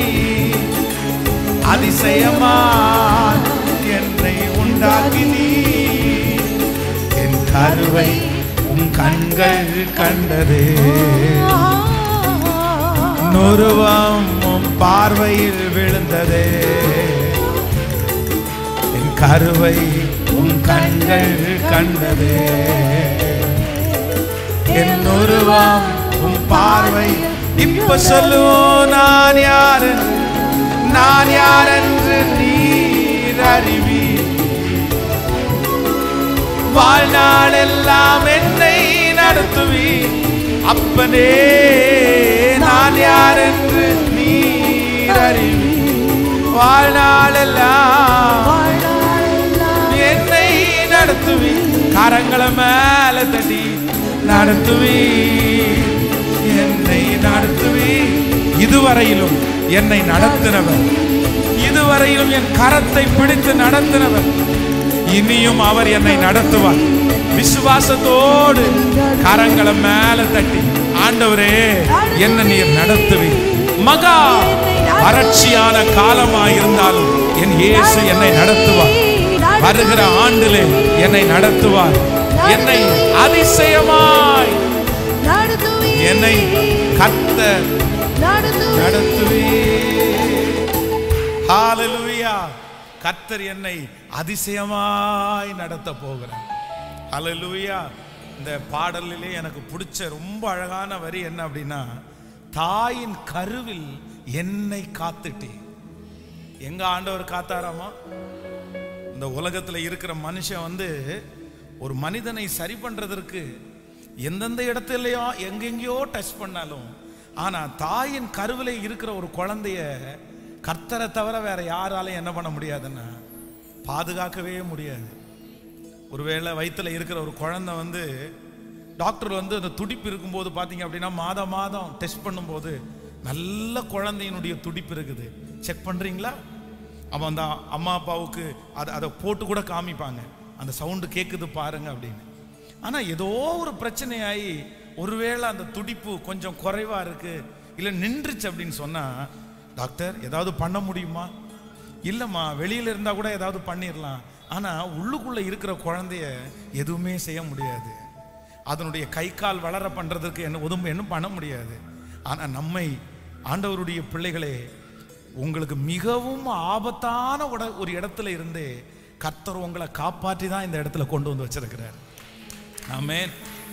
அதிசயமா என்னை உண்டாக்கி நீ என் கருவை உன் கண்கள் கண்டது நுருவம் உன் பார்வையில் விழுந்ததே என் கருவை உன் கண்கள் கண்டதே என் உருவம் உன் பார்வை இப்ப சொல்லுவோம் நான் யாரு நான் யார் என்று நீர் அறிவி வாழ்நாள் எல்லாம் என்னை நடத்துவி அப்பனே நான் யார் என்று நீர் அறிவி வாழ்நாள் எல்லாம் என்னை நடத்துவி கரங்களை மேல தட்டி நடத்துவி என்னை நடத்துவி இதுவரையிலும் என்னை நடத்தினவர் இதுவரையிலும் என் கரத்தை பிடித்து நடத்தினவர் இனியும் அவர் என்னை நடத்துவார் விசுவாசத்தோடு கரங்களை மேல தட்டி ஆண்டவரே என்ன நீர் நடத்துவி மகா வறட்சியான காலமாய் இருந்தாலும் என் இயேசு என்னை நடத்துவார் வருகிற ஆண்டிலே என்னை நடத்துவார் என்னை அதிசயமாய் என்னை கத்த நடத்துவே ஹalleluya கர்த்தர் என்னை அதிசயமாய் நடத்த போகிறார் ஹalleluya இந்த பாடலிலே எனக்கு பிடிச்ச ரொம்ப அழகான வரி என்ன அப்படின்னா தாயின் கருவில் என்னை காத்துட்டே எங்க ஆண்டவர் காத்தாராமா இந்த உலகத்துல இருக்கிற மனுஷன் வந்து ஒரு மனிதனை சரி பண்றதற்கு எந்தெந்த இடத்துலயோ எங்கெங்கேயோ டச் பண்ணாலும் ஆனா தாயின் கருவில இருக்கிற ஒரு குழந்தைய கர்த்தரை தவிர வேற யாராலையும் என்ன பண்ண முடியாதுன்னா பாதுகாக்கவே முடியாது ஒருவேளை வயித்துல இருக்கிற ஒரு குழந்தை வந்து டாக்டர் வந்து அந்த துடிப்பு இருக்கும்போது பார்த்தீங்க அப்படின்னா மாதம் மாதம் டெஸ்ட் பண்ணும்போது நல்ல குழந்தையினுடைய துடிப்பு இருக்குது செக் பண்றீங்களா அவன் அந்த அம்மா அப்பாவுக்கு அதை அதை போட்டு கூட காமிப்பாங்க அந்த சவுண்டு கேட்குது பாருங்க அப்படின்னு ஆனா ஏதோ ஒரு பிரச்சனையாகி ஒருவேளை அந்த துடிப்பு கொஞ்சம் குறைவா இருக்கு இல்லை நின்றுச்சு அப்படின்னு சொன்னா டாக்டர் ஏதாவது பண்ண முடியுமா இல்லைம்மா வெளியில இருந்தா கூட ஏதாவது பண்ணிடலாம் ஆனா உள்ளுக்குள்ள இருக்கிற குழந்தைய எதுவுமே செய்ய முடியாது அதனுடைய கை கால் வளர பண்றதுக்கு என்ன உதவும் என்ன பண்ண முடியாது ஆனா நம்மை ஆண்டவருடைய பிள்ளைகளே உங்களுக்கு மிகவும் ஆபத்தான உட ஒரு இடத்துல இருந்தே கர்த்தர் உங்களை காப்பாற்றி தான் இந்த இடத்துல கொண்டு வந்து வச்சிருக்கிறார் ஆமென்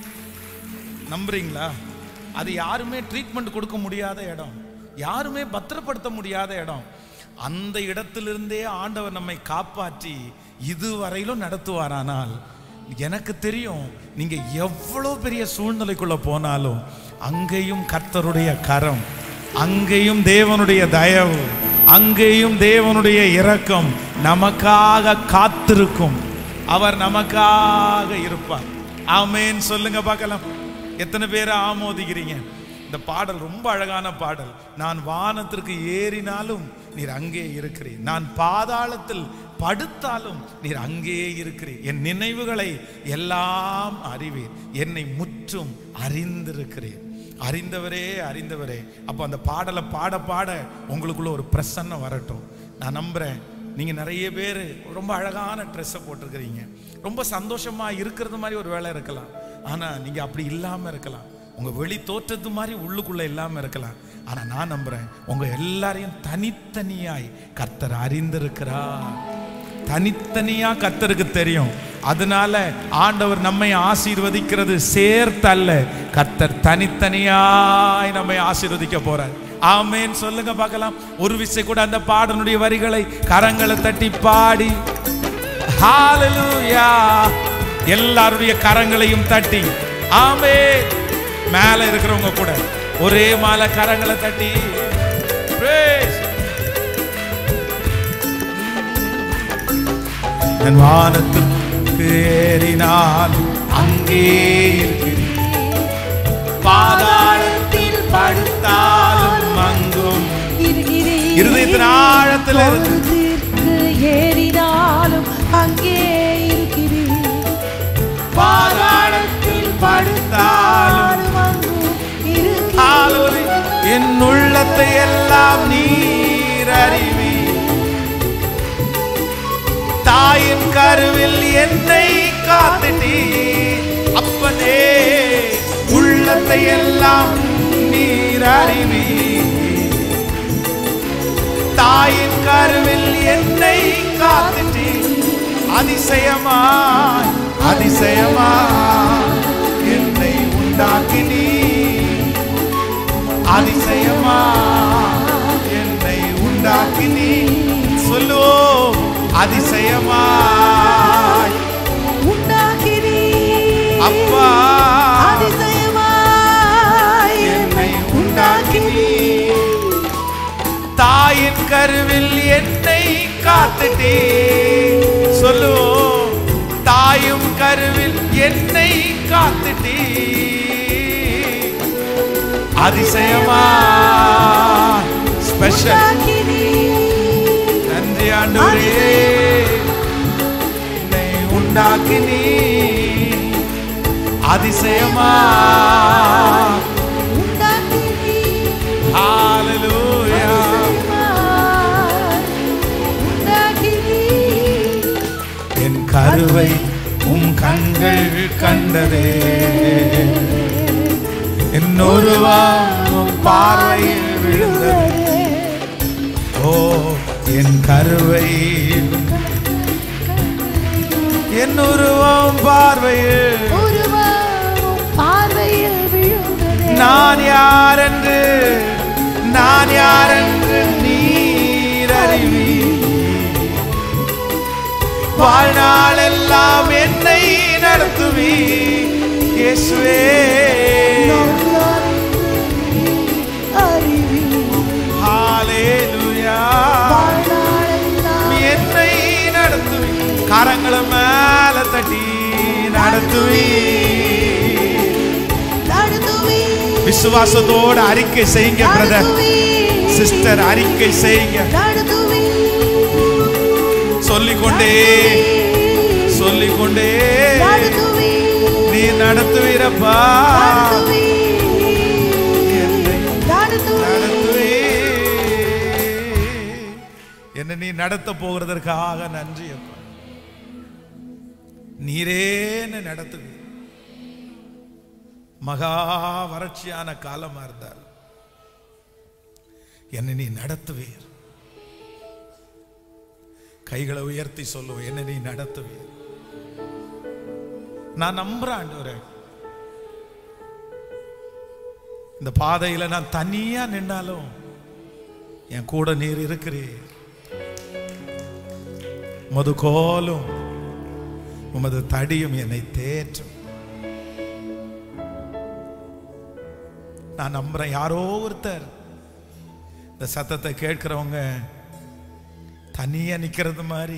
நம்புறீங்களா அது யாருமே ட்ரீட்மெண்ட் கொடுக்க முடியாத இடம் யாருமே பத்திரப்படுத்த முடியாத இடம் அந்த இடத்திலிருந்தே ஆண்டவர் நம்மை காப்பாற்றி இதுவரையிலும் நடத்துவாரானால் எனக்கு தெரியும் நீங்க எவ்வளவு பெரிய சூழ்நிலைக்குள்ள போனாலும் அங்கேயும் கர்த்தருடைய கரம் அங்கேயும் தேவனுடைய தயவு அங்கேயும் தேவனுடைய இரக்கம் நமக்காக காத்திருக்கும் அவர் நமக்காக இருப்பார் ஆமென் சொல்லுங்க பார்க்கலாம் எத்தனை பேரை ஆமோதிக்கிறீங்க இந்த பாடல் ரொம்ப அழகான பாடல் நான் வானத்திற்கு ஏறினாலும் நீர் அங்கே இருக்கிறீர் நான் பாதாளத்தில் படுத்தாலும் நீர் அங்கே இருக்கிறீர் என் நினைவுகளை எல்லாம் அறிவீர் என்னை முற்றும் அறிந்திருக்கிறீர் அறிந்தவரே அறிந்தவரே அப்போ அந்த பாடலை பாட பாட உங்களுக்குள்ள ஒரு பிரசன்னம் வரட்டும் நான் நம்புறேன் நீங்க நிறைய பேர் ரொம்ப அழகான ட்ரெஸ்ஸை போட்டிருக்கிறீங்க ரொம்ப சந்தோஷமா இருக்கிறது மாதிரி ஒரு வேலை இருக்கலாம் ஆனா நீங்க அப்படி இல்லாம இருக்கலாம் உங்க வெளி தோற்றத்து மாதிரி உள்ளுக்குள்ள இல்லாம இருக்கலாம் ஆனா நான் நம்புறேன் உங்க எல்லாரையும் தனித்தனியாய் கர்த்தர் அறிந்திருக்கிறார் தனித்தனியா கர்த்தருக்கு தெரியும் அதனால ஆண்டவர் நம்மை ஆசீர்வதிக்கிறது சேர்த்தல்ல கர்த்தர் தனித்தனியாய் நம்மை ஆசீர்வதிக்க போறார் ஆமேன் சொல்லுங்க பார்க்கலாம் ஒரு விசை கூட அந்த பாடனுடைய வரிகளை கரங்களை தட்டி பாடி ஹalleluya எல்லாருடைய கரங்களையும் தட்டி ஆமே மேல இருக்கிறவங்க கூட ஒரே மாலை கரங்களை தட்டி praise என் வானத்துக்கு ஏறினால் அங்கே இருக்கிறீர் பாதாளத்தில் படுத்தாலும் அங்கும் இருக்கிறீர். இருதயத்தின் ஆழத்தில் இருந்து பொழுதிற்கு ஏறினாலும் அங்கே இருக்கிறீர். பாதாளத்தில் படுத்தாலும் அங்கும் இருக்கிறீர். ஹalleluya. என் உள்ளத்தை எல்லாம் நீர் அறிவி தாயின் கருவில் என்னை காத்துட்டி அப்பனே உள்ளத்தை எல்லாம் நீர் அறிவி தாயின் கருவில் என்னை காத்துட்டி அதிசயமாய் அதிசயமாய் என்னை உண்டாக்கினீ அதிசயமா என்னை உண்டாக்கினீ சொல்லுவோம் அதிசயமாய் உண்டாக்கினீர். அப்பா அதிசயமாய் என்னை உண்டாக்கினீ தாயின் கருவில் என்னை காத்துட்டே சொல்லுவோம் தாயும் கருவில் என்னை காத்துட்டே அதிசயமா ஸ்பெஷல் உண்டாக்கினீர். நன்றி ஆண்டவரே என்னை உண்டாக்கினீ அதிசயமா உண்டாக்கினீர். ஹalleluya அதிசயமாய் உண்டாக்கினீர். என் கருவை உம் கண்கள் கண்டதே என்னொருவாம் பார்வையில் விழுந்தது ஓ என் கருவை என் உருவம் பார்வையில் உருவம் பார்வையில் விழுந்ததே. நான் யார் என்று நான் யார் என்று நீர் அறிவி வாழ்நாளெல்லாம் என்னை நடத்துவி இயேசுவே நான் அறிவீர். ஹalleluya வாழ்நாளெல்லாம் நீ என்னை நடத்துவி கரங்களை மேல தட்டி நடத்துவி நடத்துவீர். விசுவாசத்தோட அறிக்கை செய்யுங்க பிரதர் நடத்துவீர். சிஸ்டர் அறிக்கை செய்யுங்க நடத்துவீர். சொல்லிக்கொண்டே சொல்லிக்கொண்டே நடத்துவீர். நீ நடத்துவீரப்பா நடத்துவீர். என்னை நடத்துவீர். நடத்துவே என்ன நீ நடத்த போகிறதற்காக நன்றி அப்பா நீரே என்னை நடத்துது மகா வறட்சியான காலமா இருந்தால் என்னை நீ நடத்துவீர் கைகளை உயர்த்தி சொல்லுவோம் என்னை நீ நடத்துவீர் நான் நம்புறேன் ஆண்டவரே இந்த பாதையில நான் தனியா நின்னாலும் என் கூட நீர் இருக்கிறீர் உமது கோலும் உமது தடியும் என்னை தேற்றும் நான் நம்புறேன் யாரோ ஒருத்தர் இந்த சத்தத்தை கேட்கிறவங்க தனியா நிக்கிறது மாதிரி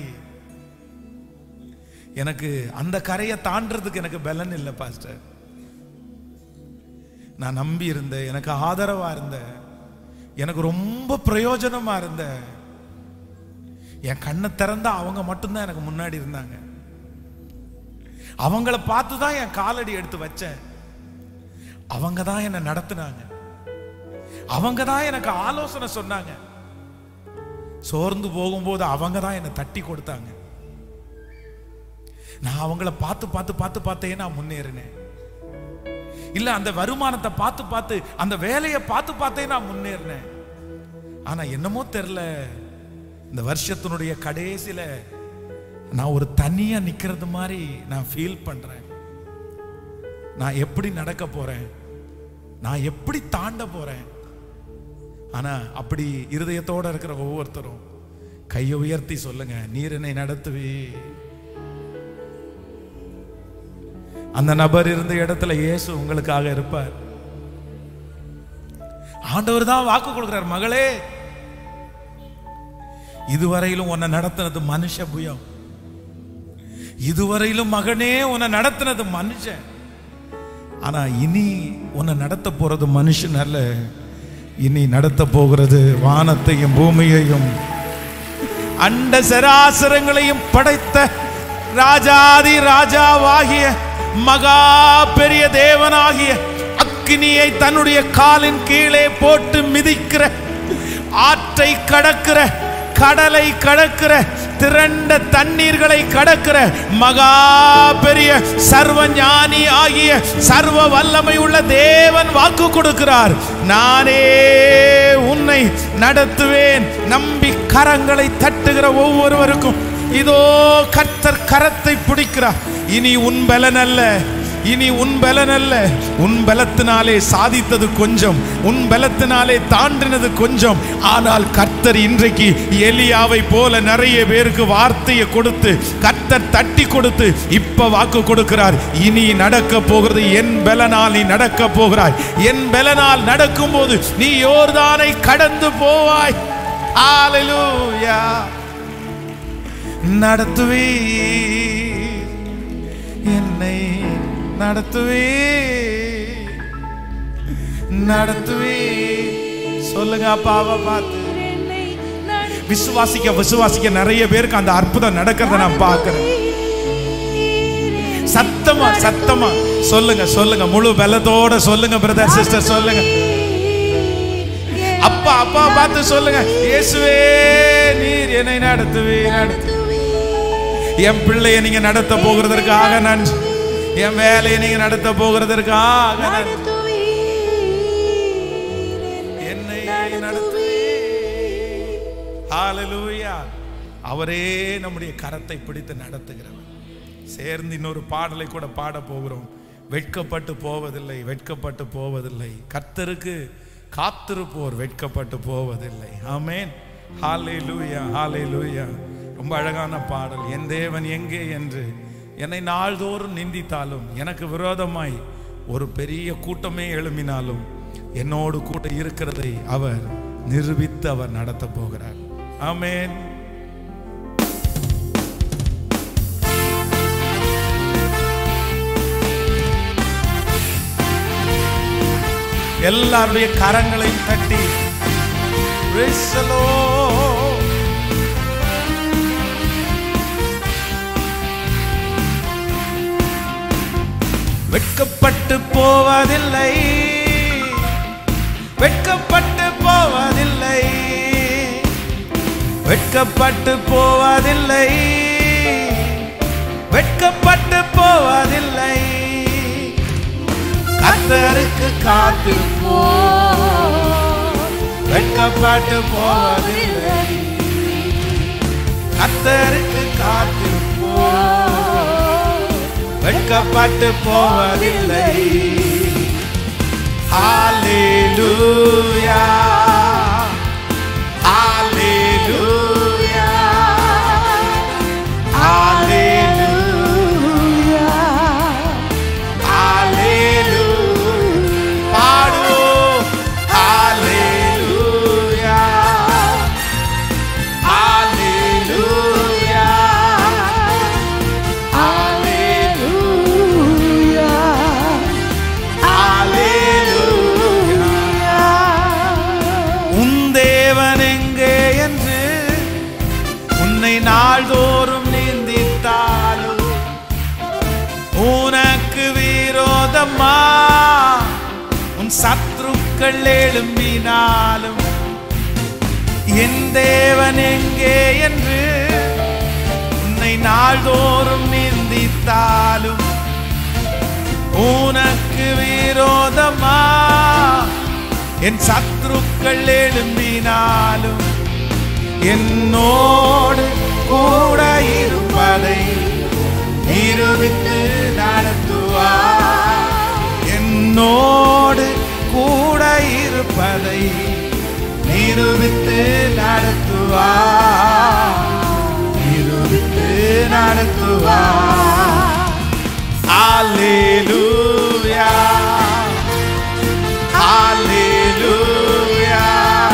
எனக்கு அந்த கரையை தாண்டறதுக்கு எனக்கு பலன் இல்லை பாஸ்டர் நான் நம்பி இருந்தேன் எனக்கு ஆதரவா இருந்த எனக்கு ரொம்ப பிரயோஜனமா இருந்த என் கண்ணை திறந்தா அவங்க மட்டும்தான் எனக்கு முன்னாடி இருந்தாங்க அவங்கள பார்த்து தான் என் காலடி எடுத்து வச்சேன் அவங்க தான் என்னை நடத்துனாங்க அவங்க தான் எனக்கு ஆலோசனை சொன்னாங்க சோர்ந்து போகும்போது அவங்க தான் என்னை தட்டி கொடுத்தாங்க நான் அவங்கள பார்த்து பார்த்து பார்த்து பார்த்தே நான் முன்னேறினேன் இல்ல அந்த வருமானத்தை பார்த்து பார்த்து அந்த வேலையை பார்த்து பார்த்தே நான் முன்னேறினேன் ஆனா என்னமோ தெரியல இந்த வருஷத்தினுடைய கடைசியில நான் ஒரு தனியா நிக்கிறது மாதிரி நான் ஃபீல் பண்றேன் நான் எப்படி நடக்க போறேன் நான் எப்படி தாண்ட போறேன் ஆனா அப்படி இருதயத்தோட இருக்கிற ஒவ்வொருத்தரும் கையை உயர்த்தி சொல்லுங்க நீர் என்னை நடத்துவே அந்த நபர் இருந்த இடத்துல இயேசு உங்களுக்காக இருப்பார் ஆண்டவர் தான் வாக்கு கொடுக்கிறார் மகளே இதுவரையிலும் உன்னை நடத்தினது மனுஷ புயம் இதுவரையிலும் மகனே உன்னை நடத்தினது மனுஷன் ஆனா இனி உன்னை நடத்த போறது மனுஷன் அல்ல இனி நடத்த போகிறது வானத்தையும் பூமியையும் அண்ட சராசரங்களையும் படைத்த ராஜாதி ராஜாவாகிய மகா பெரிய தேவனாகிய அக்கினியை தன்னுடைய காலின் கீழே போட்டு மிதிக்கிற ஆற்றை கடக்கிற கடலை கடக்கிற திரண்ட தண்ணீர்களை கடக்கிற மகா பெரிய சர்வ ஞானி ஆகிய சர்வ வல்லமை உள்ள தேவன் வாக்கு கொடுக்கிறார் நானே உன்னை நடத்துவேன் நம்பி கரங்களை தட்டுகிற ஒவ்வொருவருக்கும் இதோ கர்த்தர் கரத்தை பிடிக்கிறார் இனி உன் பலன் அல்ல இனி உன் பலன் அல்ல உன் பலத்தினாலே சாதித்தது கொஞ்சம் உன் பலத்தினாலே தாண்டினது கொஞ்சம் ஆனால் கர்த்தர் இன்றைக்கு எலியாவை போல நிறைய பேருக்கு வார்த்தையை கொடுத்து கர்த்தர் தட்டி கொடுத்து இப்ப வாக்கு கொடுக்கிறார் இனி நடக்க போகிறது என் பலனால் நீ நடக்க போகிறாய் என் பலனால் நடக்கும்போது நீ யோர்தானை கடந்து போவாய் ஹalleluya நடத்துவே என்னை நடத்துவே நடத்துவே சொல்லுங்க அப்பாவை பார்த்து விசுவாசிக்க விசுவாசிக்க நிறைய பேருக்கு அந்த அற்புதம் நடக்கிறத நான் பார்க்கிறேன் சத்தமா சத்தமா சொல்லுங்க சொல்லுங்க முழு பலத்தோட சொல்லுங்க பிரதர் சிஸ்டர் சொல்லுங்க அப்பா அப்பா பார்த்து சொல்லுங்க இயேசுவே நீர் என்னை நடத்துவே நடத்து என் பிள்ளையை நீங்க நடத்த போகிறதற்காக நன்றி என் வேலையை நீங்க நடத்த போகிறதற்காக நன்றி என்னை நடத்துவே ஹalleluya அவரே நம்முடைய கரத்தை பிடித்து நடத்துகிறவர் சேர்ந்து இன்னொரு பாடலை கூட பாட போகிறோம் வெட்கப்பட்டு போவதில்லை வெட்கப்பட்டு போவதில்லை கர்த்தருக்கு காத்திருப்போர் வெட்கப்பட்டு போவதில்லை ஆமென் ஹalleluya ஹalleluya ரொம்ப அழகான பாடல் என் தேவன் எங்கே என்று என்னை நாள்தோறும் நிந்தித்தாலும் எனக்கு விரோதமாய் ஒரு பெரிய கூட்டமே எழும்பினாலும் என்னோடு கூட இருக்கிறதை அவர் நிரூபித்து அவர் நடத்த போகிறார் ஆமென் எல்லாருடைய கரங்களையும் தட்டி Praise the Lord. வெட்கப்பட்டு போவதில்லை வெட்கப்பட்டு போவதில்லை வெட்கப்பட்டு போவதில்லை வெட்கப்பட்டு போவதில்லை கத்தருக்கு காத்திருப்போ வெட்கப்பட்டு போவதில்லை கத்தருக்கு காத்திருப்போ வெட்கப்பட்டு போவதில்லை ஹalleluya ஹalleluya ஹalleluya ஹalleluya பாடுவோம் ஹalleluya ஹalleluya ஹalleluya விரோதமா உன் சத்ருக்கள் எழும்பினாலும் என் தேவன் எங்கே என்று உன்னை நாள்தோறும் நிந்தித்தாலும் உனக்கு விரோதமா என் சத்ருக்கள் எழும்பினாலும் என்னோடு கூட இருப்பதை நிரூபித்து நடத்துவார் என்னோடு கூட இருப்பதை நிரூபித்து நடத்துவார் நிரூபித்து நடத்துவார் Alleluia. Alleluia.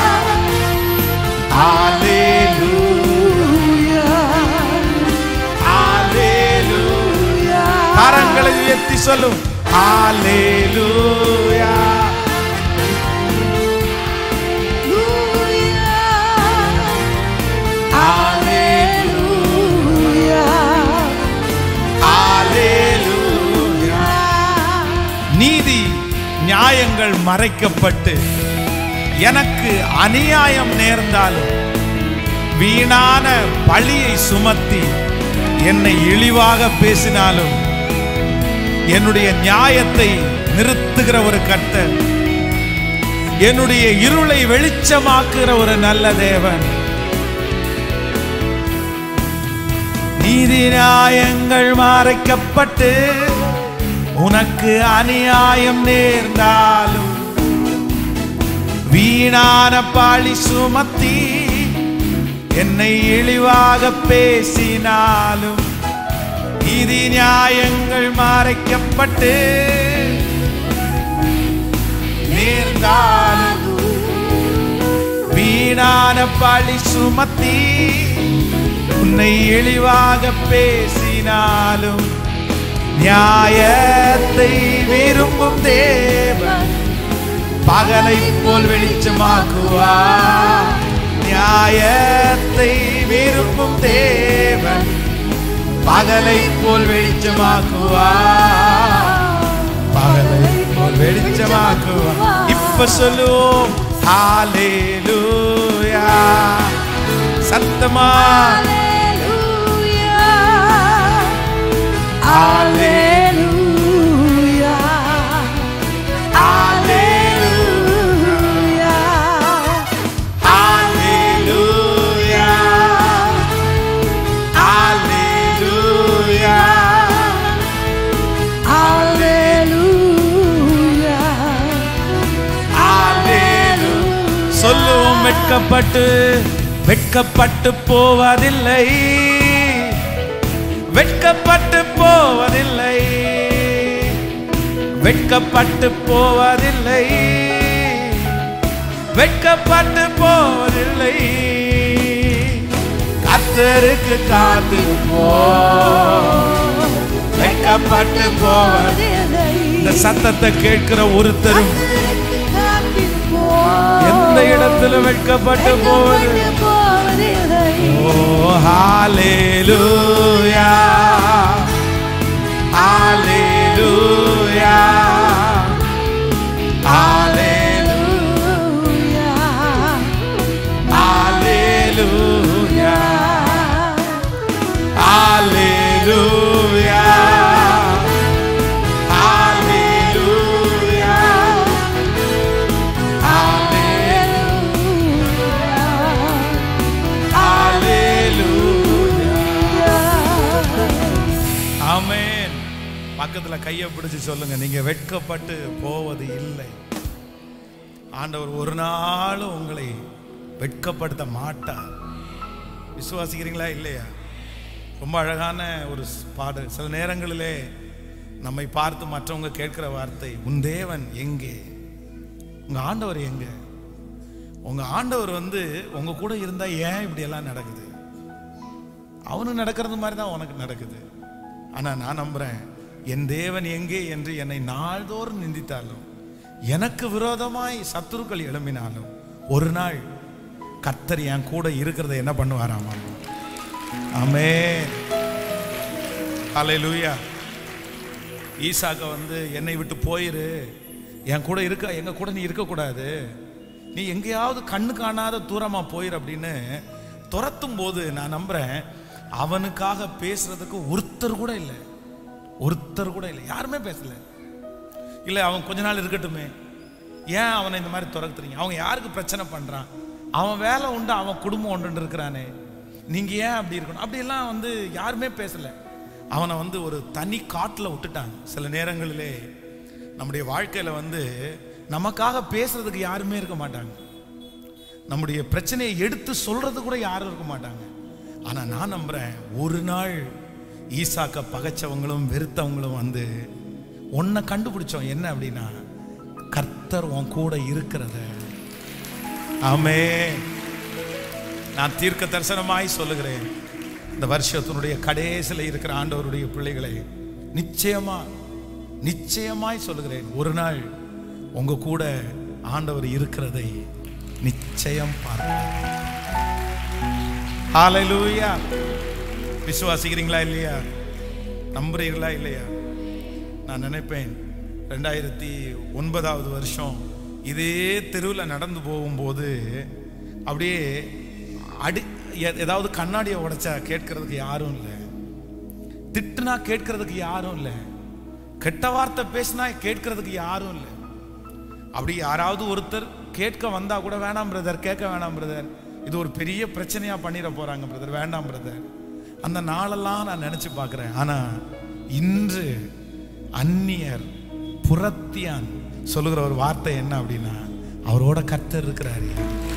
Alleluia. Alleluia. கரங்களை உயர்த்தி சொல்லும் Alleluia. Alleluia. நீதி நியாயங்கள் மறைக்கப்பட்டு எனக்கு அநியாயம் நேர்ந்தாலும் வீணான பழியை சுமத்தி என்னை இழிவாக பேசினாலும் என்னுடைய நியாயத்தை நிறுத்துகிற ஒரு கர்த்தர் என்னுடைய இருளை வெளிச்சமாக்குகிற ஒரு நல்ல தேவன் நீதி நியாயங்கள் மறைக்கப்பட்டு உனக்கு அநியாயம் நேர்ந்தாலும் வீணான பாழி சுமத்தி என்னை இழிவாக பேசினாலும் நீதி நியாயங்கள் மறைக்கப்பட்டு நேர்ந்தாலும் வீணான பழி சுமத்தி உன்னை இழிவாக பேசினாலும் நியாயத்தை விரும்பும் தேவன் பகலை போல் வெளிச்சமாக்குவா நியாயத்தை விரும்பும் தேவன் பகலை போல் வெளிச்சமாக்குவா பகலை போல் வெளிச்சமாக்குவா இப்ப சொல்லுவோம் ஹalleluya சத்தமா ஹalleluya ஹalleluya ஹalleluya சொல்லுவோம் வெட்கப்பட்டு வெட்கப்பட்டு போவதில்லை வெட்கப்பட்டு போவதில்லை வெட்கப்பட்டு போவதில்லை வெட்கப்பட்டு போவதில்லை கத்தருக்கு காத்திருப்போ வெட்கப்பட்டு போவது இந்த சத்தத்தை கேட்கிற ஒருத்தரும் எந்த இடத்துல வெட்கப்பட்டு போவது ஓ ஹalleluya ஹalleluya ஹalleluya ஹalleluya ஹalleluya ஹalleluya ஹalleluya ஆமென் பக்கத்துல கையை பிடிச்சு சொல்லுங்க நீங்க வெட்கப்பட்டு போவது இல்லை ஆண்டவர் ஒரு நாளும் உங்களை வெட்கப்படுத்த மாட்டார் விசுவாசிக்கிறீங்களா இல்லையா ரொம்ப அழகான ஒரு பாடு சில நேரங்களிலே நம்மை பார்த்து மற்றவங்க கேட்கிற வார்த்தை உன் தேவன் எங்கே உங்க ஆண்டவர் எங்க உங்க ஆண்டவர் வந்து உங்க கூட இருந்தா ஏன் இப்படி எல்லாம் நடக்குது அவனு நடக்கிறது மாதிரி தான் உனக்கு நடக்குது ஆனா நான் நம்புறேன் என் தேவன் எங்கே என்று என்னை நாள்தோறும் நிந்தித்தாலும் எனக்கு விரோதமாய் சத்துருக்கள் எழும்பினாலும் ஒரு நாள் கர்த்தர் என் கூட இருக்கிறத என்ன பண்ணுவாராமா ஆமே ஹalleluya ஈசாக்க வந்து என்னை விட்டு போயிரு என் கூட இருக்க எங்க கூட நீ இருக்கக்கூடாது நீ எங்கேயாவது கண்ணு காணாத தூரமா போயிரு அப்படின்னு துரத்தும் போது நான் நம்புறேன் அவனுக்காக பேசுறதுக்கு ஒருத்தர் கூட இல்லை ஒருத்தர் கூட இல்லை யாருமே பேசல இல்லை அவன் கொஞ்ச நாள் இருக்கட்டுமே ஏன் அவனை இந்த மாதிரி துரத்துறீங்க அவங்க யாருக்கு பிரச்சனை பண்றான் அவன் வேலை உண்டு அவன் குடும்பம் உண்டு இருக்கிறானே நீங்க ஏன் அப்படி இருக்கணும் அப்படியெல்லாம் வந்து யாருமே பேசல அவனை வந்து ஒரு தனி காட்டில் விட்டுட்டாங்க சில நேரங்களிலே நம்முடைய வாழ்க்கையில வந்து நமக்காக பேசுறதுக்கு யாருமே இருக்க மாட்டாங்க நம்முடைய பிரச்சனையை எடுத்து சொல்றது கூட யாரும் இருக்க மாட்டாங்க ஆனா நான் நம்புறேன் ஒரு நாள் ஈசாக்க பகைச்சவங்களும் வெறுத்தவங்களும் வந்து உன்னை கண்டுபிடிச்சோம் என்ன அப்படின்னா கர்த்தர் உன் கூட இருக்கிறத ஆமே நான் தீர்க்க தரிசனமாய் சொல்லுகிறேன் இந்த வருஷத்தினுடைய கடைசியில் இருக்கிற ஆண்டவருடைய பிள்ளைகளை நிச்சயமா நிச்சயமாய் சொல்லுகிறேன் ஒரு நாள் உங்க கூட ஆண்டவர் இருக்கிறதை நிச்சயம் பார்ப்பேன் ஹalleluya விசுவாசிக்கிறீங்களா இல்லையா நம்புறீங்களா இல்லையா நான் நினைப்பேன் ரெண்டாயிரத்தி ஒன்பதாவது வருஷம் இதே தெருவில் நடந்து போகும்போது அப்படியே அடி எ- ஏதாவது கண்ணாடியை உடைச்சா கேட்கறதுக்கு யாரும் இல்லை திட்டுனா கேட்கறதுக்கு யாரும் இல்லை கெட்ட வார்த்தை பேசினா கேட்கறதுக்கு யாரும் இல்லை அப்படி யாராவது ஒருத்தர் கேட்க வந்தா கூட வேணாம் பிரதர் கேட்க வேணாம் பிரதர் இது ஒரு பெரிய பிரச்சனையா பண்ணிட போறாங்க பிரதர் வேண்டாம் பிரதர் அந்த நாளெல்லாம் நான் நினைச்சு பார்க்கிறேன் ஆனா இன்று அந்நியர் புறத்தியான் சொல்லுகிற ஒரு வார்த்தை என்ன அப்படின்னா அவரோட கர்த்தர் இருக்கிறாரு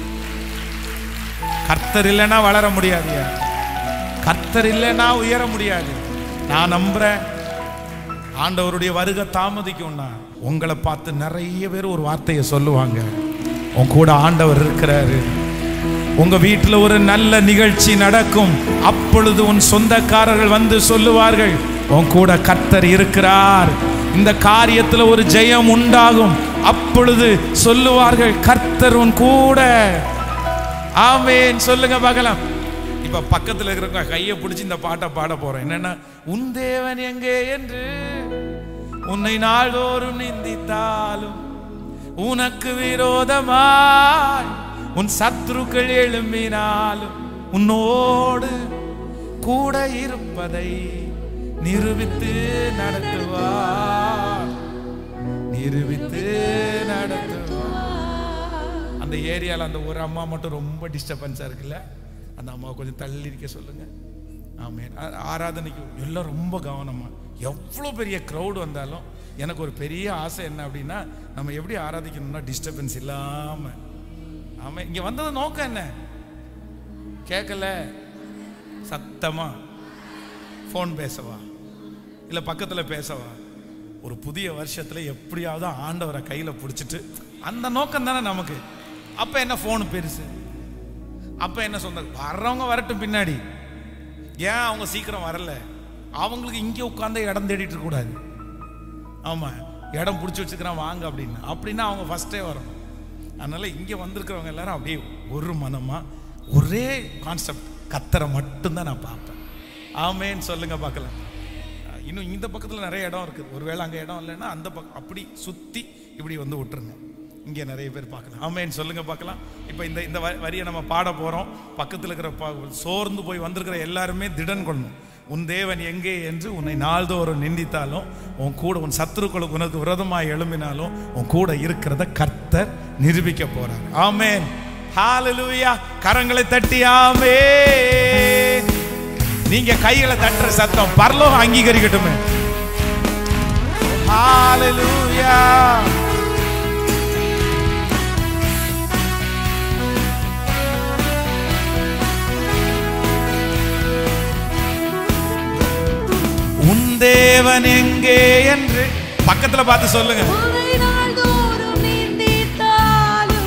கர்த்தர் இல்லைன்னா வளர முடியாதுயா கர்த்தர் இல்லைன்னா உயர முடியாது நான் நம்புறேன் ஆண்டவருடைய வருகை தாமதிக்கும்னா உங்களை பார்த்து நிறைய பேர் ஒரு வார்த்தையை சொல்லுவாங்க உன் கூட ஆண்டவர் இருக்கிறாரு உங்க வீட்டில் ஒரு நல்ல நிகழ்ச்சி நடக்கும் அப்பொழுது உன் சொந்தக்காரர்கள் வந்து சொல்லுவார்கள் உன் கூட கர்த்தர் இருக்கிறார் இந்த காரியத்தில் ஒரு ஜெயம் உண்டாகும் அப்பொழுது சொல்லுவார்கள் கர்த்தர் உன் கூட ஆமென் சொல்லுங்க பார்க்கலாம் இப்ப பக்கத்துல இருக்கிறவங்க கையை பிடிச்சி இந்த பாட்டை பாட போறோம் என்னன்னா உன் தேவன் எங்கே என்று உன்னை நாள்தோறும் நிந்தித்தாலும் உனக்கு விரோதமாய் உன் சத்துருக்கள் எழும்பினாலும் உன்னோடு கூட இருப்பதை நிரூபித்து நடத்துவார் நிரூபித்து நடத்துவார் அந்த ஏரியாவில் அந்த ஒரு அம்மா மட்டும் ரொம்ப டிஸ்டர்பன்ஸாக இருக்குல்ல அந்த அம்மாவை கொஞ்சம் தள்ளி இருக்க சொல்லுங்க ஆமே ஆராதனைக்கு எல்லாம் ரொம்ப கவனமா எவ்வளோ பெரிய க்ரௌட் வந்தாலும் எனக்கு ஒரு பெரிய ஆசை என்ன அப்படின்னா நம்ம எப்படி ஆராதிக்கணும்னா டிஸ்டர்பன்ஸ் இல்லாமல் ஆமாம் இங்கே வந்தது நோக்கம் என்ன கேட்கல சத்தமா ஃபோன் பேசவா இல்லை பக்கத்தில் பேசவா ஒரு புதிய வருஷத்தில் எப்படியாவது ஆண்டவரை கையில் பிடிச்சிட்டு அந்த நோக்கம் தானே நமக்கு அப்போ என்ன ஃபோனு பெருசு அப்போ என்ன சொந்த வர்றவங்க வரட்டும் பின்னாடி ஏன் அவங்க சீக்கிரம் வரல அவங்களுக்கு இங்கே உட்காந்து இடம் தேடிட்டு இருக்கக்கூடாது ஆமாம் இடம் பிடிச்சி வச்சுக்கிறான் வாங்க அப்படின்னு அப்படின்னா அவங்க ஃபஸ்ட்டே வரணும் அதனால இங்கே வந்திருக்கிறவங்க எல்லாரும் அப்படியே ஒரு மனமா ஒரே கான்செப்ட் கத்தரை மட்டும்தான் நான் பார்ப்பேன் ஆமேன்னு சொல்லுங்க பார்க்கலாம் இன்னும் இந்த பக்கத்தில் நிறைய இடம் இருக்குது ஒருவேளை அங்கே இடம் இல்லைன்னா அந்த பக்கம் அப்படி சுற்றி இப்படி வந்து விட்டுருங்க இங்கே நிறைய பேர் பார்க்கலாம் ஆமேன்னு சொல்லுங்க பார்க்கலாம் இப்போ இந்த இந்த வ- வரியை நம்ம பாட போகிறோம் பக்கத்தில் இருக்கிற பா- சோர்ந்து போய் வந்திருக்கிற எல்லாருமே திடன் கொள்ளணும் உன் தேவன் எங்கே என்று உன்னை நாள்தோறும் நிந்தித்தாலும் உன் கூட உன் சத்துருக்களுக்கு உனக்கு விரோதமாய் எழும்பினாலும் உன் கூட இருக்கிறத கர்த்தர் நிரூபிக்க போறார் ஆமென் ஹalleluya கரங்களை தட்டி ஆமே நீங்க கைகளை தட்டுற சத்தம் பரலோகம் அங்கீகரிக்கட்டுமே ஹalleluya உன் தேவன் எங்கே என்று பக்கத்துல பார்த்து சொல்லுங்க உன்னை நாள்தோறும் நிந்தித்தாலும்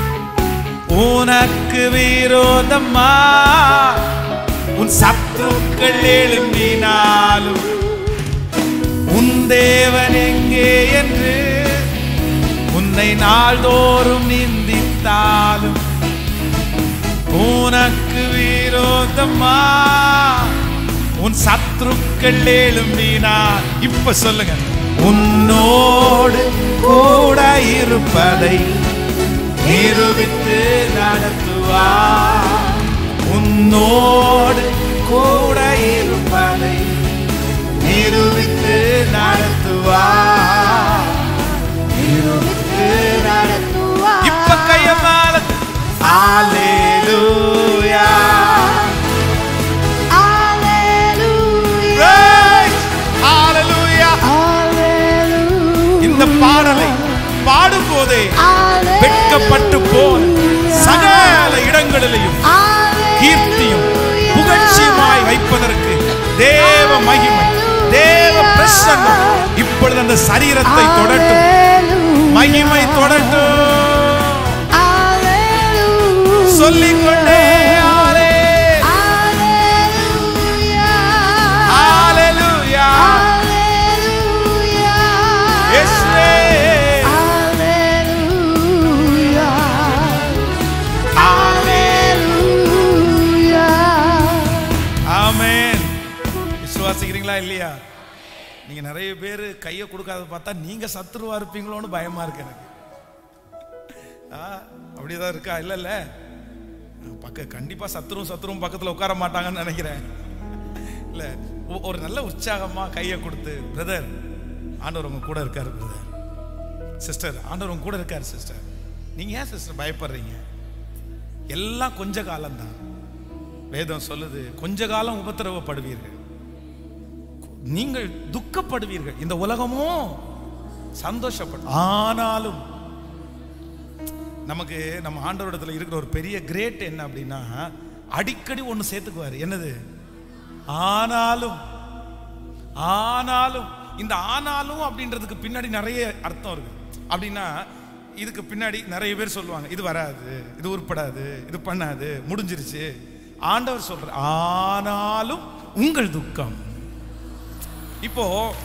உனக்கு விரோதமா உன் சத்துருக்கள் எழும்பினாலும் உன் தேவன் எங்கே என்று உன்னை நாள்தோறும் நிந்தித்தாலும் உனக்கு விரோதமா உன் சத்துருக்கள் எழும்பினார் இப்ப சொல்லுங்க உன்னோடு கூட இருப்பதை நிரூபித்து நடத்துவார் உன்னோடு கூட இருப்பதை நிரூபித்து நடத்துவார் நிரூபித்து நடத்துவார். இப்ப கைய மேல Hallelujah. Hallelujah. Praise. Hallelujah. Hallelujah. இந்த பாடலை பாடும்போதே Hallelujah. வெட்கப்பட்டு போல் சகல இடங்களிலேயும் கீர்த்தியும் புகழ்ச்சியுமாய் வைப்பதற்கு தேவ மகிமை தேவ பிரசன்னம் இப்பொழுது அந்த சரீரத்தை தொடட்டும் Hallelujah. மகிமை தொடட்டும் Hallelujah. சொல்லிக்கொண்டே ஆலே. Hallelujah. Hallelujah. Hallelujah. இயேசுவே. Hallelujah. Hallelujah. Hallelujah. ஆமென் விசுவாசிக்கிறீங்களா இல்லையா நீங்க நிறைய பேர் கையை கொடுக்காத பார்த்தா நீங்க சத்துருவா இருப்பீங்களோன்னு பயமா இருக்கு எனக்கு ஆ, அப்படிதான் இருக்கா இல்ல இல்ல பக்க கண்டிப்பா சத்துரும் சத்துரும் பக்கத்துல உட்கார மாட்டாங்கன்னு நினைக்கிறேன் இல்ல ஒ- ஒரு நல்ல உற்சாகமா கையை கொடுத்து பிரதர் ஆண்டவர் உங்க கூட இருக்காரு பிரதர் சிஸ்டர் ஆண்டவர் உங்க கூட இருக்காரு சிஸ்டர் நீங்க ஏன் சிஸ்டர் பயப்படுறீங்க எல்லாம் கொஞ்ச காலம்தான் வேதம் சொல்லுது கொஞ்ச காலம் உபத்திரவப்படுவீர்கள் நீங்கள் துக்கப்படுவீர்கள் இந்த உலகமும் சந்தோஷப்படும் ஆனாலும் நமக்கு நம்ம ஆண்டவரிடத்துல இருக்கிற ஒரு பெரிய கிரேட் என்ன அப்படின்னா அடிக்கடி ஒன்று சேர்த்துக்குவாரு என்னது ஆனாலும் ஆனாலும் இந்த ஆனாலும் அப்படின்றதுக்கு பின்னாடி நிறைய அர்த்தம் இருக்கு அப்படின்னா இதுக்கு பின்னாடி நிறைய பேர் சொல்லுவாங்க இது வராது இது உருப்படாது இது பண்ணாது முடிஞ்சிருச்சு ஆண்டவர் சொல்ற ஆனாலும் உங்கள் துக்கம் இப்போ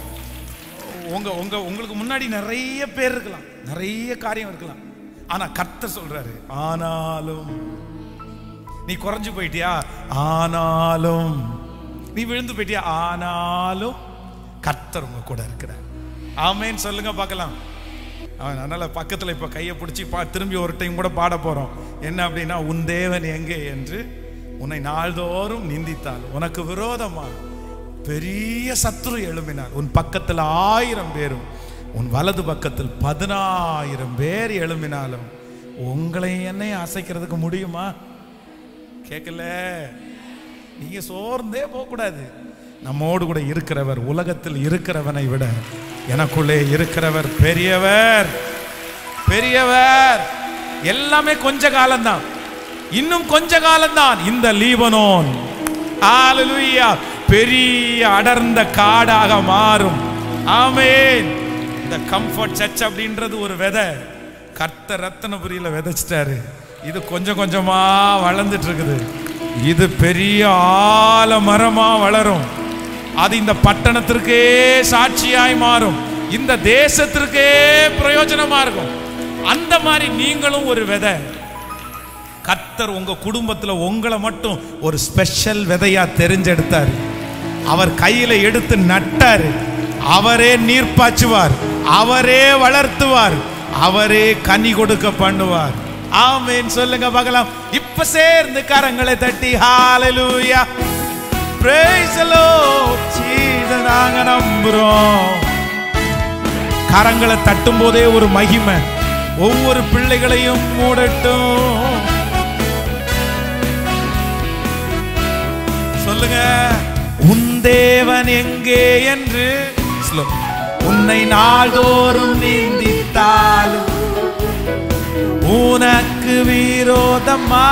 உங்க உங்க உங்களுக்கு முன்னாடி நிறைய பேர் இருக்கலாம் நிறைய காரியம் இருக்கலாம் ஆனா கர்த்தர் சொல்றாரு ஆனாலும் நீ குறைஞ்சு போயிட்டியா ஆனாலும் நீ விழுந்து போயிட்டியா ஆனாலும் கர்த்தர் உங்க கூட இருக்கிறார் ஆமேன்னு சொல்லுங்க பார்க்கலாம் அவன் அதனால பக்கத்துல இப்ப கையை பிடிச்சி பா திரும்பி ஒரு டைம் கூட பாட போறோம் என்ன அப்படின்னா உன் தேவன் எங்கே என்று உன்னை நாள்தோறும் நிந்தித்தால் உனக்கு விரோதமா பெரிய சத்துரு எழும்பினார் உன் பக்கத்தில் ஆயிரம் பேரும் உன் வலது பக்கத்தில் பதினாயிரம் பேர் எழும்பினாலும் உங்களை என்னை அசைக்கிறதுக்கு முடியுமா கேட்கல நீங்க சோர்ந்தே போகக்கூடாது நம்மோடு கூட இருக்கிறவர் உலகத்தில் இருக்கிறவனை விட எனக்குள்ளே இருக்கிறவர் பெரியவர் பெரியவர் எல்லாமே கொஞ்ச காலம்தான் இன்னும் கொஞ்ச காலம்தான் இந்த லீபனோன் ஹalleluya பெரிய அடர்ந்த காடாக மாறும் ஆமென் இந்த கம்ஃபர்ட் சர்ச் அப்படின்றது ஒரு விதை கர்த்த ரத்தனபுரியில விதைச்சிட்டாரு இது கொஞ்சம் கொஞ்சமா வளர்ந்துட்டு இருக்குது இது பெரிய ஆலமரமா வளரும் அது இந்த பட்டணத்திற்கே சாட்சியாய் மாறும் இந்த தேசத்திற்கே பிரயோஜனமா இருக்கும் அந்த மாதிரி நீங்களும் ஒரு விதை கர்த்தர் உங்க குடும்பத்துல உங்களை மட்டும் ஒரு ஸ்பெஷல் விதையா தெரிஞ்செடுத்தார் அவர் கையில எடுத்து நட்டாரு அவரே நீர் பாய்ச்சுவார் அவரே வளர்த்துவார் அவரே கனி கொடுக்க பண்ணுவார் ஆமென் சொல்லுங்க பார்க்கலாம் இப்ப சேர்ந்து கரங்களை தட்டி ஹalleluya praise the lord Jesus நாங்க நம்புறோம் கரங்களை தட்டும் போதே ஒரு மகிமை ஒவ்வொரு பிள்ளைகளையும் மூடட்டும் சொல்லுங்க உன் தேவன் எங்கே என்று slow. உன்னை நாள்தோறும் நிந்தித்தாலும் உனக்கு விரோதமா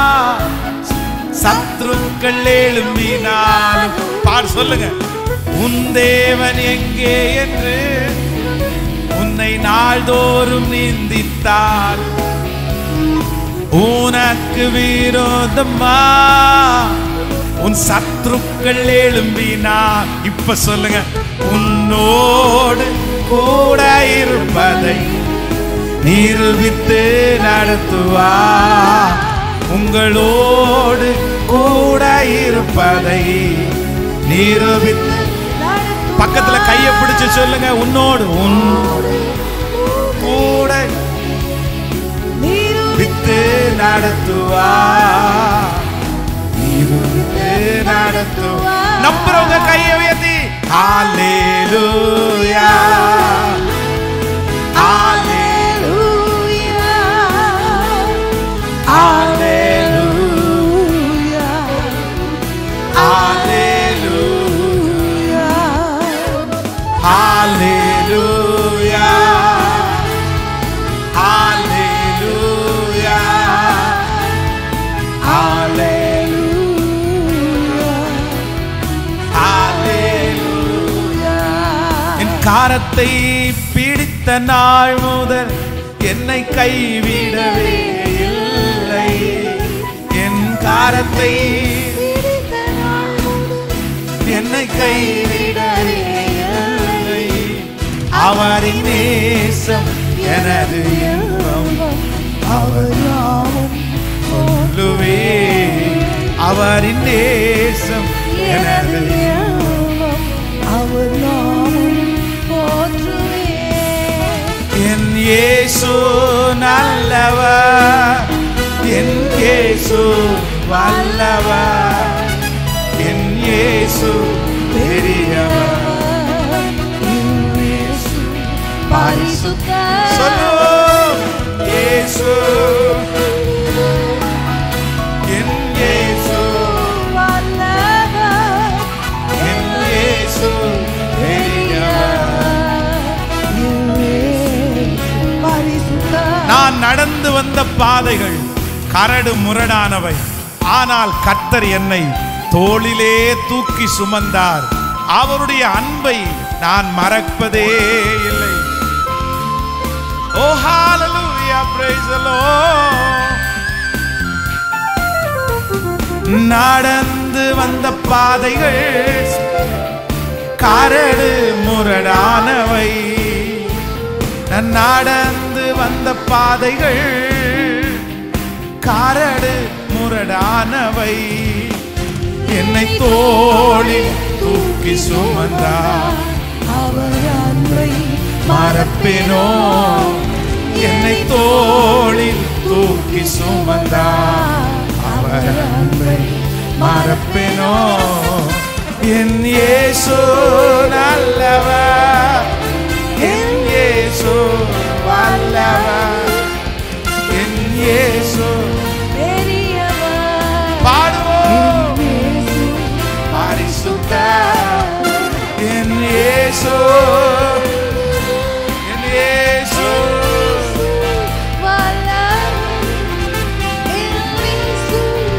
சத்ருக்கள் எழும்பினாலும் பார் சொல்லுங்க உன் தேவன் எங்கே என்று உன்னை நாள்தோறும் நிந்தித்தால் உனக்கு விரோதமா உன் சத்ருக்கள் எழும்பினா இப்ப சொல்லுங்க உன்னோடு கூட இருப்பதை நிரூபித்து நடத்துவா உங்களோடு கூட இருப்பதை நிரூபித்து பக்கத்துல கைய கையை பிடிச்சு சொல்லுங்க உன்னோடு உன் கூட வித்து நடத்துவா வித்து நடத்துவா நம்புறவங்க கையை உயர்த்தி ஹalleluya ஹalleluya ஹalleluya ஹalleluya ஹalleluya ஹalleluya ஹalleluya என் காரத்தை பிடித்த நாள் முதல் என்னை கைவிடவே இல்லை என் காரத்தை என்னை கைவிடவே இல்லை அவரின் நேசம் எனது இன்பம் அவர் நாமம் சொல்லுவே அவரின் நேசம் எனது இன்பம் அவர் நாமம் போற்றுவேன் என் இயேசு நல்லவர் என் இயேசு வல்லவர் என் இயேசு பெரியவர் பரிசுத்த சொல்லுவோம் இயேசு என் இயேசு வல்லவர் என் இயேசு பெரியவர் பரிசுத்த நான் நடந்து வந்த பாதைகள் கரடு முரடானவை ஆனால் கர்த்தர் என்னை தோளிலே தூக்கி சுமந்தார் அவருடைய அன்பை நான் மறப்பதே இல்லை ஓ ஹalleluya praise the Lord நடந்து வந்த பாதைகள் கரடு முரடானவை நான் நடந்து வந்த பாதைகள் கரடு முரடானவை என்னை தோளில் தூக்கி சுமந்தார் அவர் அன்பை மறப்பேனோ என்னை தோளில் தூக்கி சுமந்தார் அவர் அன்பை மறப்பேனோ என் இயேசு நல்லவர் என் இயேசு வல்லவர் என் இயேசு பெரியவர் பாடுவோம் இயேசு பரிசுத்த என் இயேசு என் இயேசு வல்லவர் இயேசு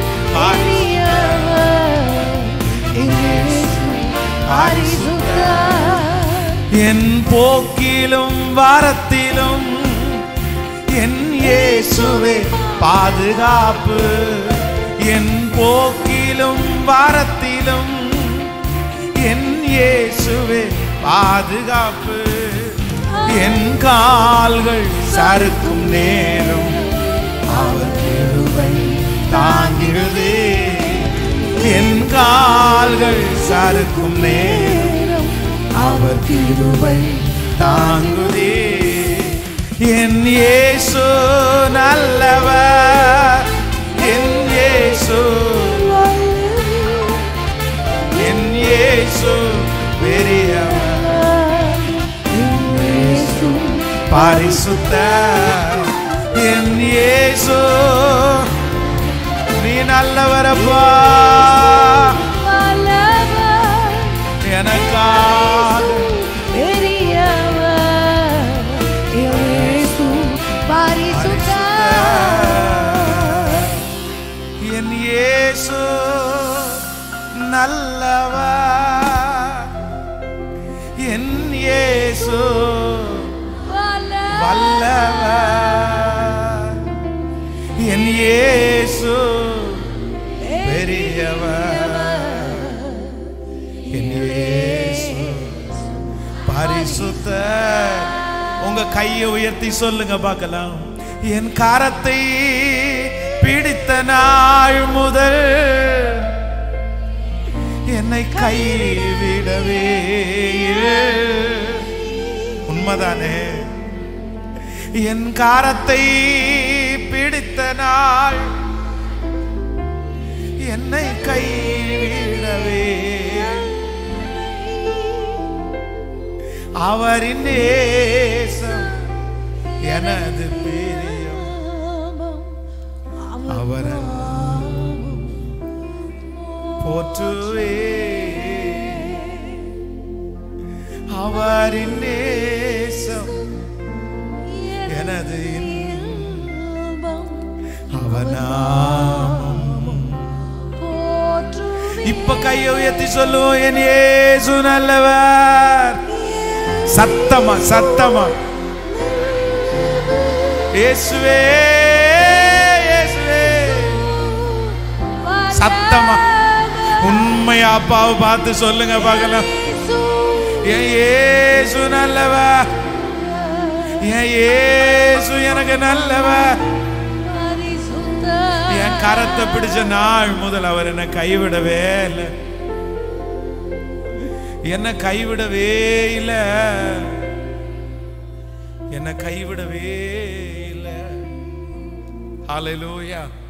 பெரியவர் இயேசு பரிசுத்தர் என் போக்கிலும் வாரத்திலும் என் இயேசுவே பாதுகாப்பு என் போக்கிலும் வாரத்திலும் என் இயேசுவே பாதுகாப்பு என் கால்கள் சறுக்கும் நேரம் அவர் கிருபை தாங்கிடுதே என் கால்கள் சறுக்கும் நேரம் அவர் கிருபை தாங்குதே என் இயேசு நல்லவர் என் இயேசு என் இயேசு பெரியவர் இயேசு பரிசுத்த என் இயேசு நீ நல்லவரப்பா வல்லவர் எனக்காக பெரியவர் இயேசு பரிசுத்தர் என் இயேசு நல்லவர் என் இயேசு வல்லவர் என் இயேசு பெரியவர் என் இயேசு பரிசுத்த உங்க கையை உயர்த்தி சொல்லுங்க பார்க்கலாம் என் காரத்தை பிடித்த நாள் முதல் என்னை கைவிடவே இல்லை. உண்மைதானே என் காரத்தை பிடித்த நாள் என்னை கைவிடவே அவரின் நேசம் எனது பிரியம் அவர் போற்றுவே அவரின் நேசம் எனது இன்பம். அவர் நாமம் இப்ப கையை உயர்த்தி சொல்லுவோம் என் இயேசு நல்லவர் சத்தமா சத்தமா இயேசுவே இயேசுவே சத்தமா உண்மையா அப்பாவை பார்த்து சொல்லுங்க பார்க்கலாம் என் இயேசு நல்லவர் என் இயேசு எனக்கு நல்லவர் என் கரத்தை பிடிச்ச நாள் முதல் அவர் என்னை கைவிடவே இல்லை என்ன கைவிடவே இல்லை என்னை கைவிடவே இல்லை ஹalleluya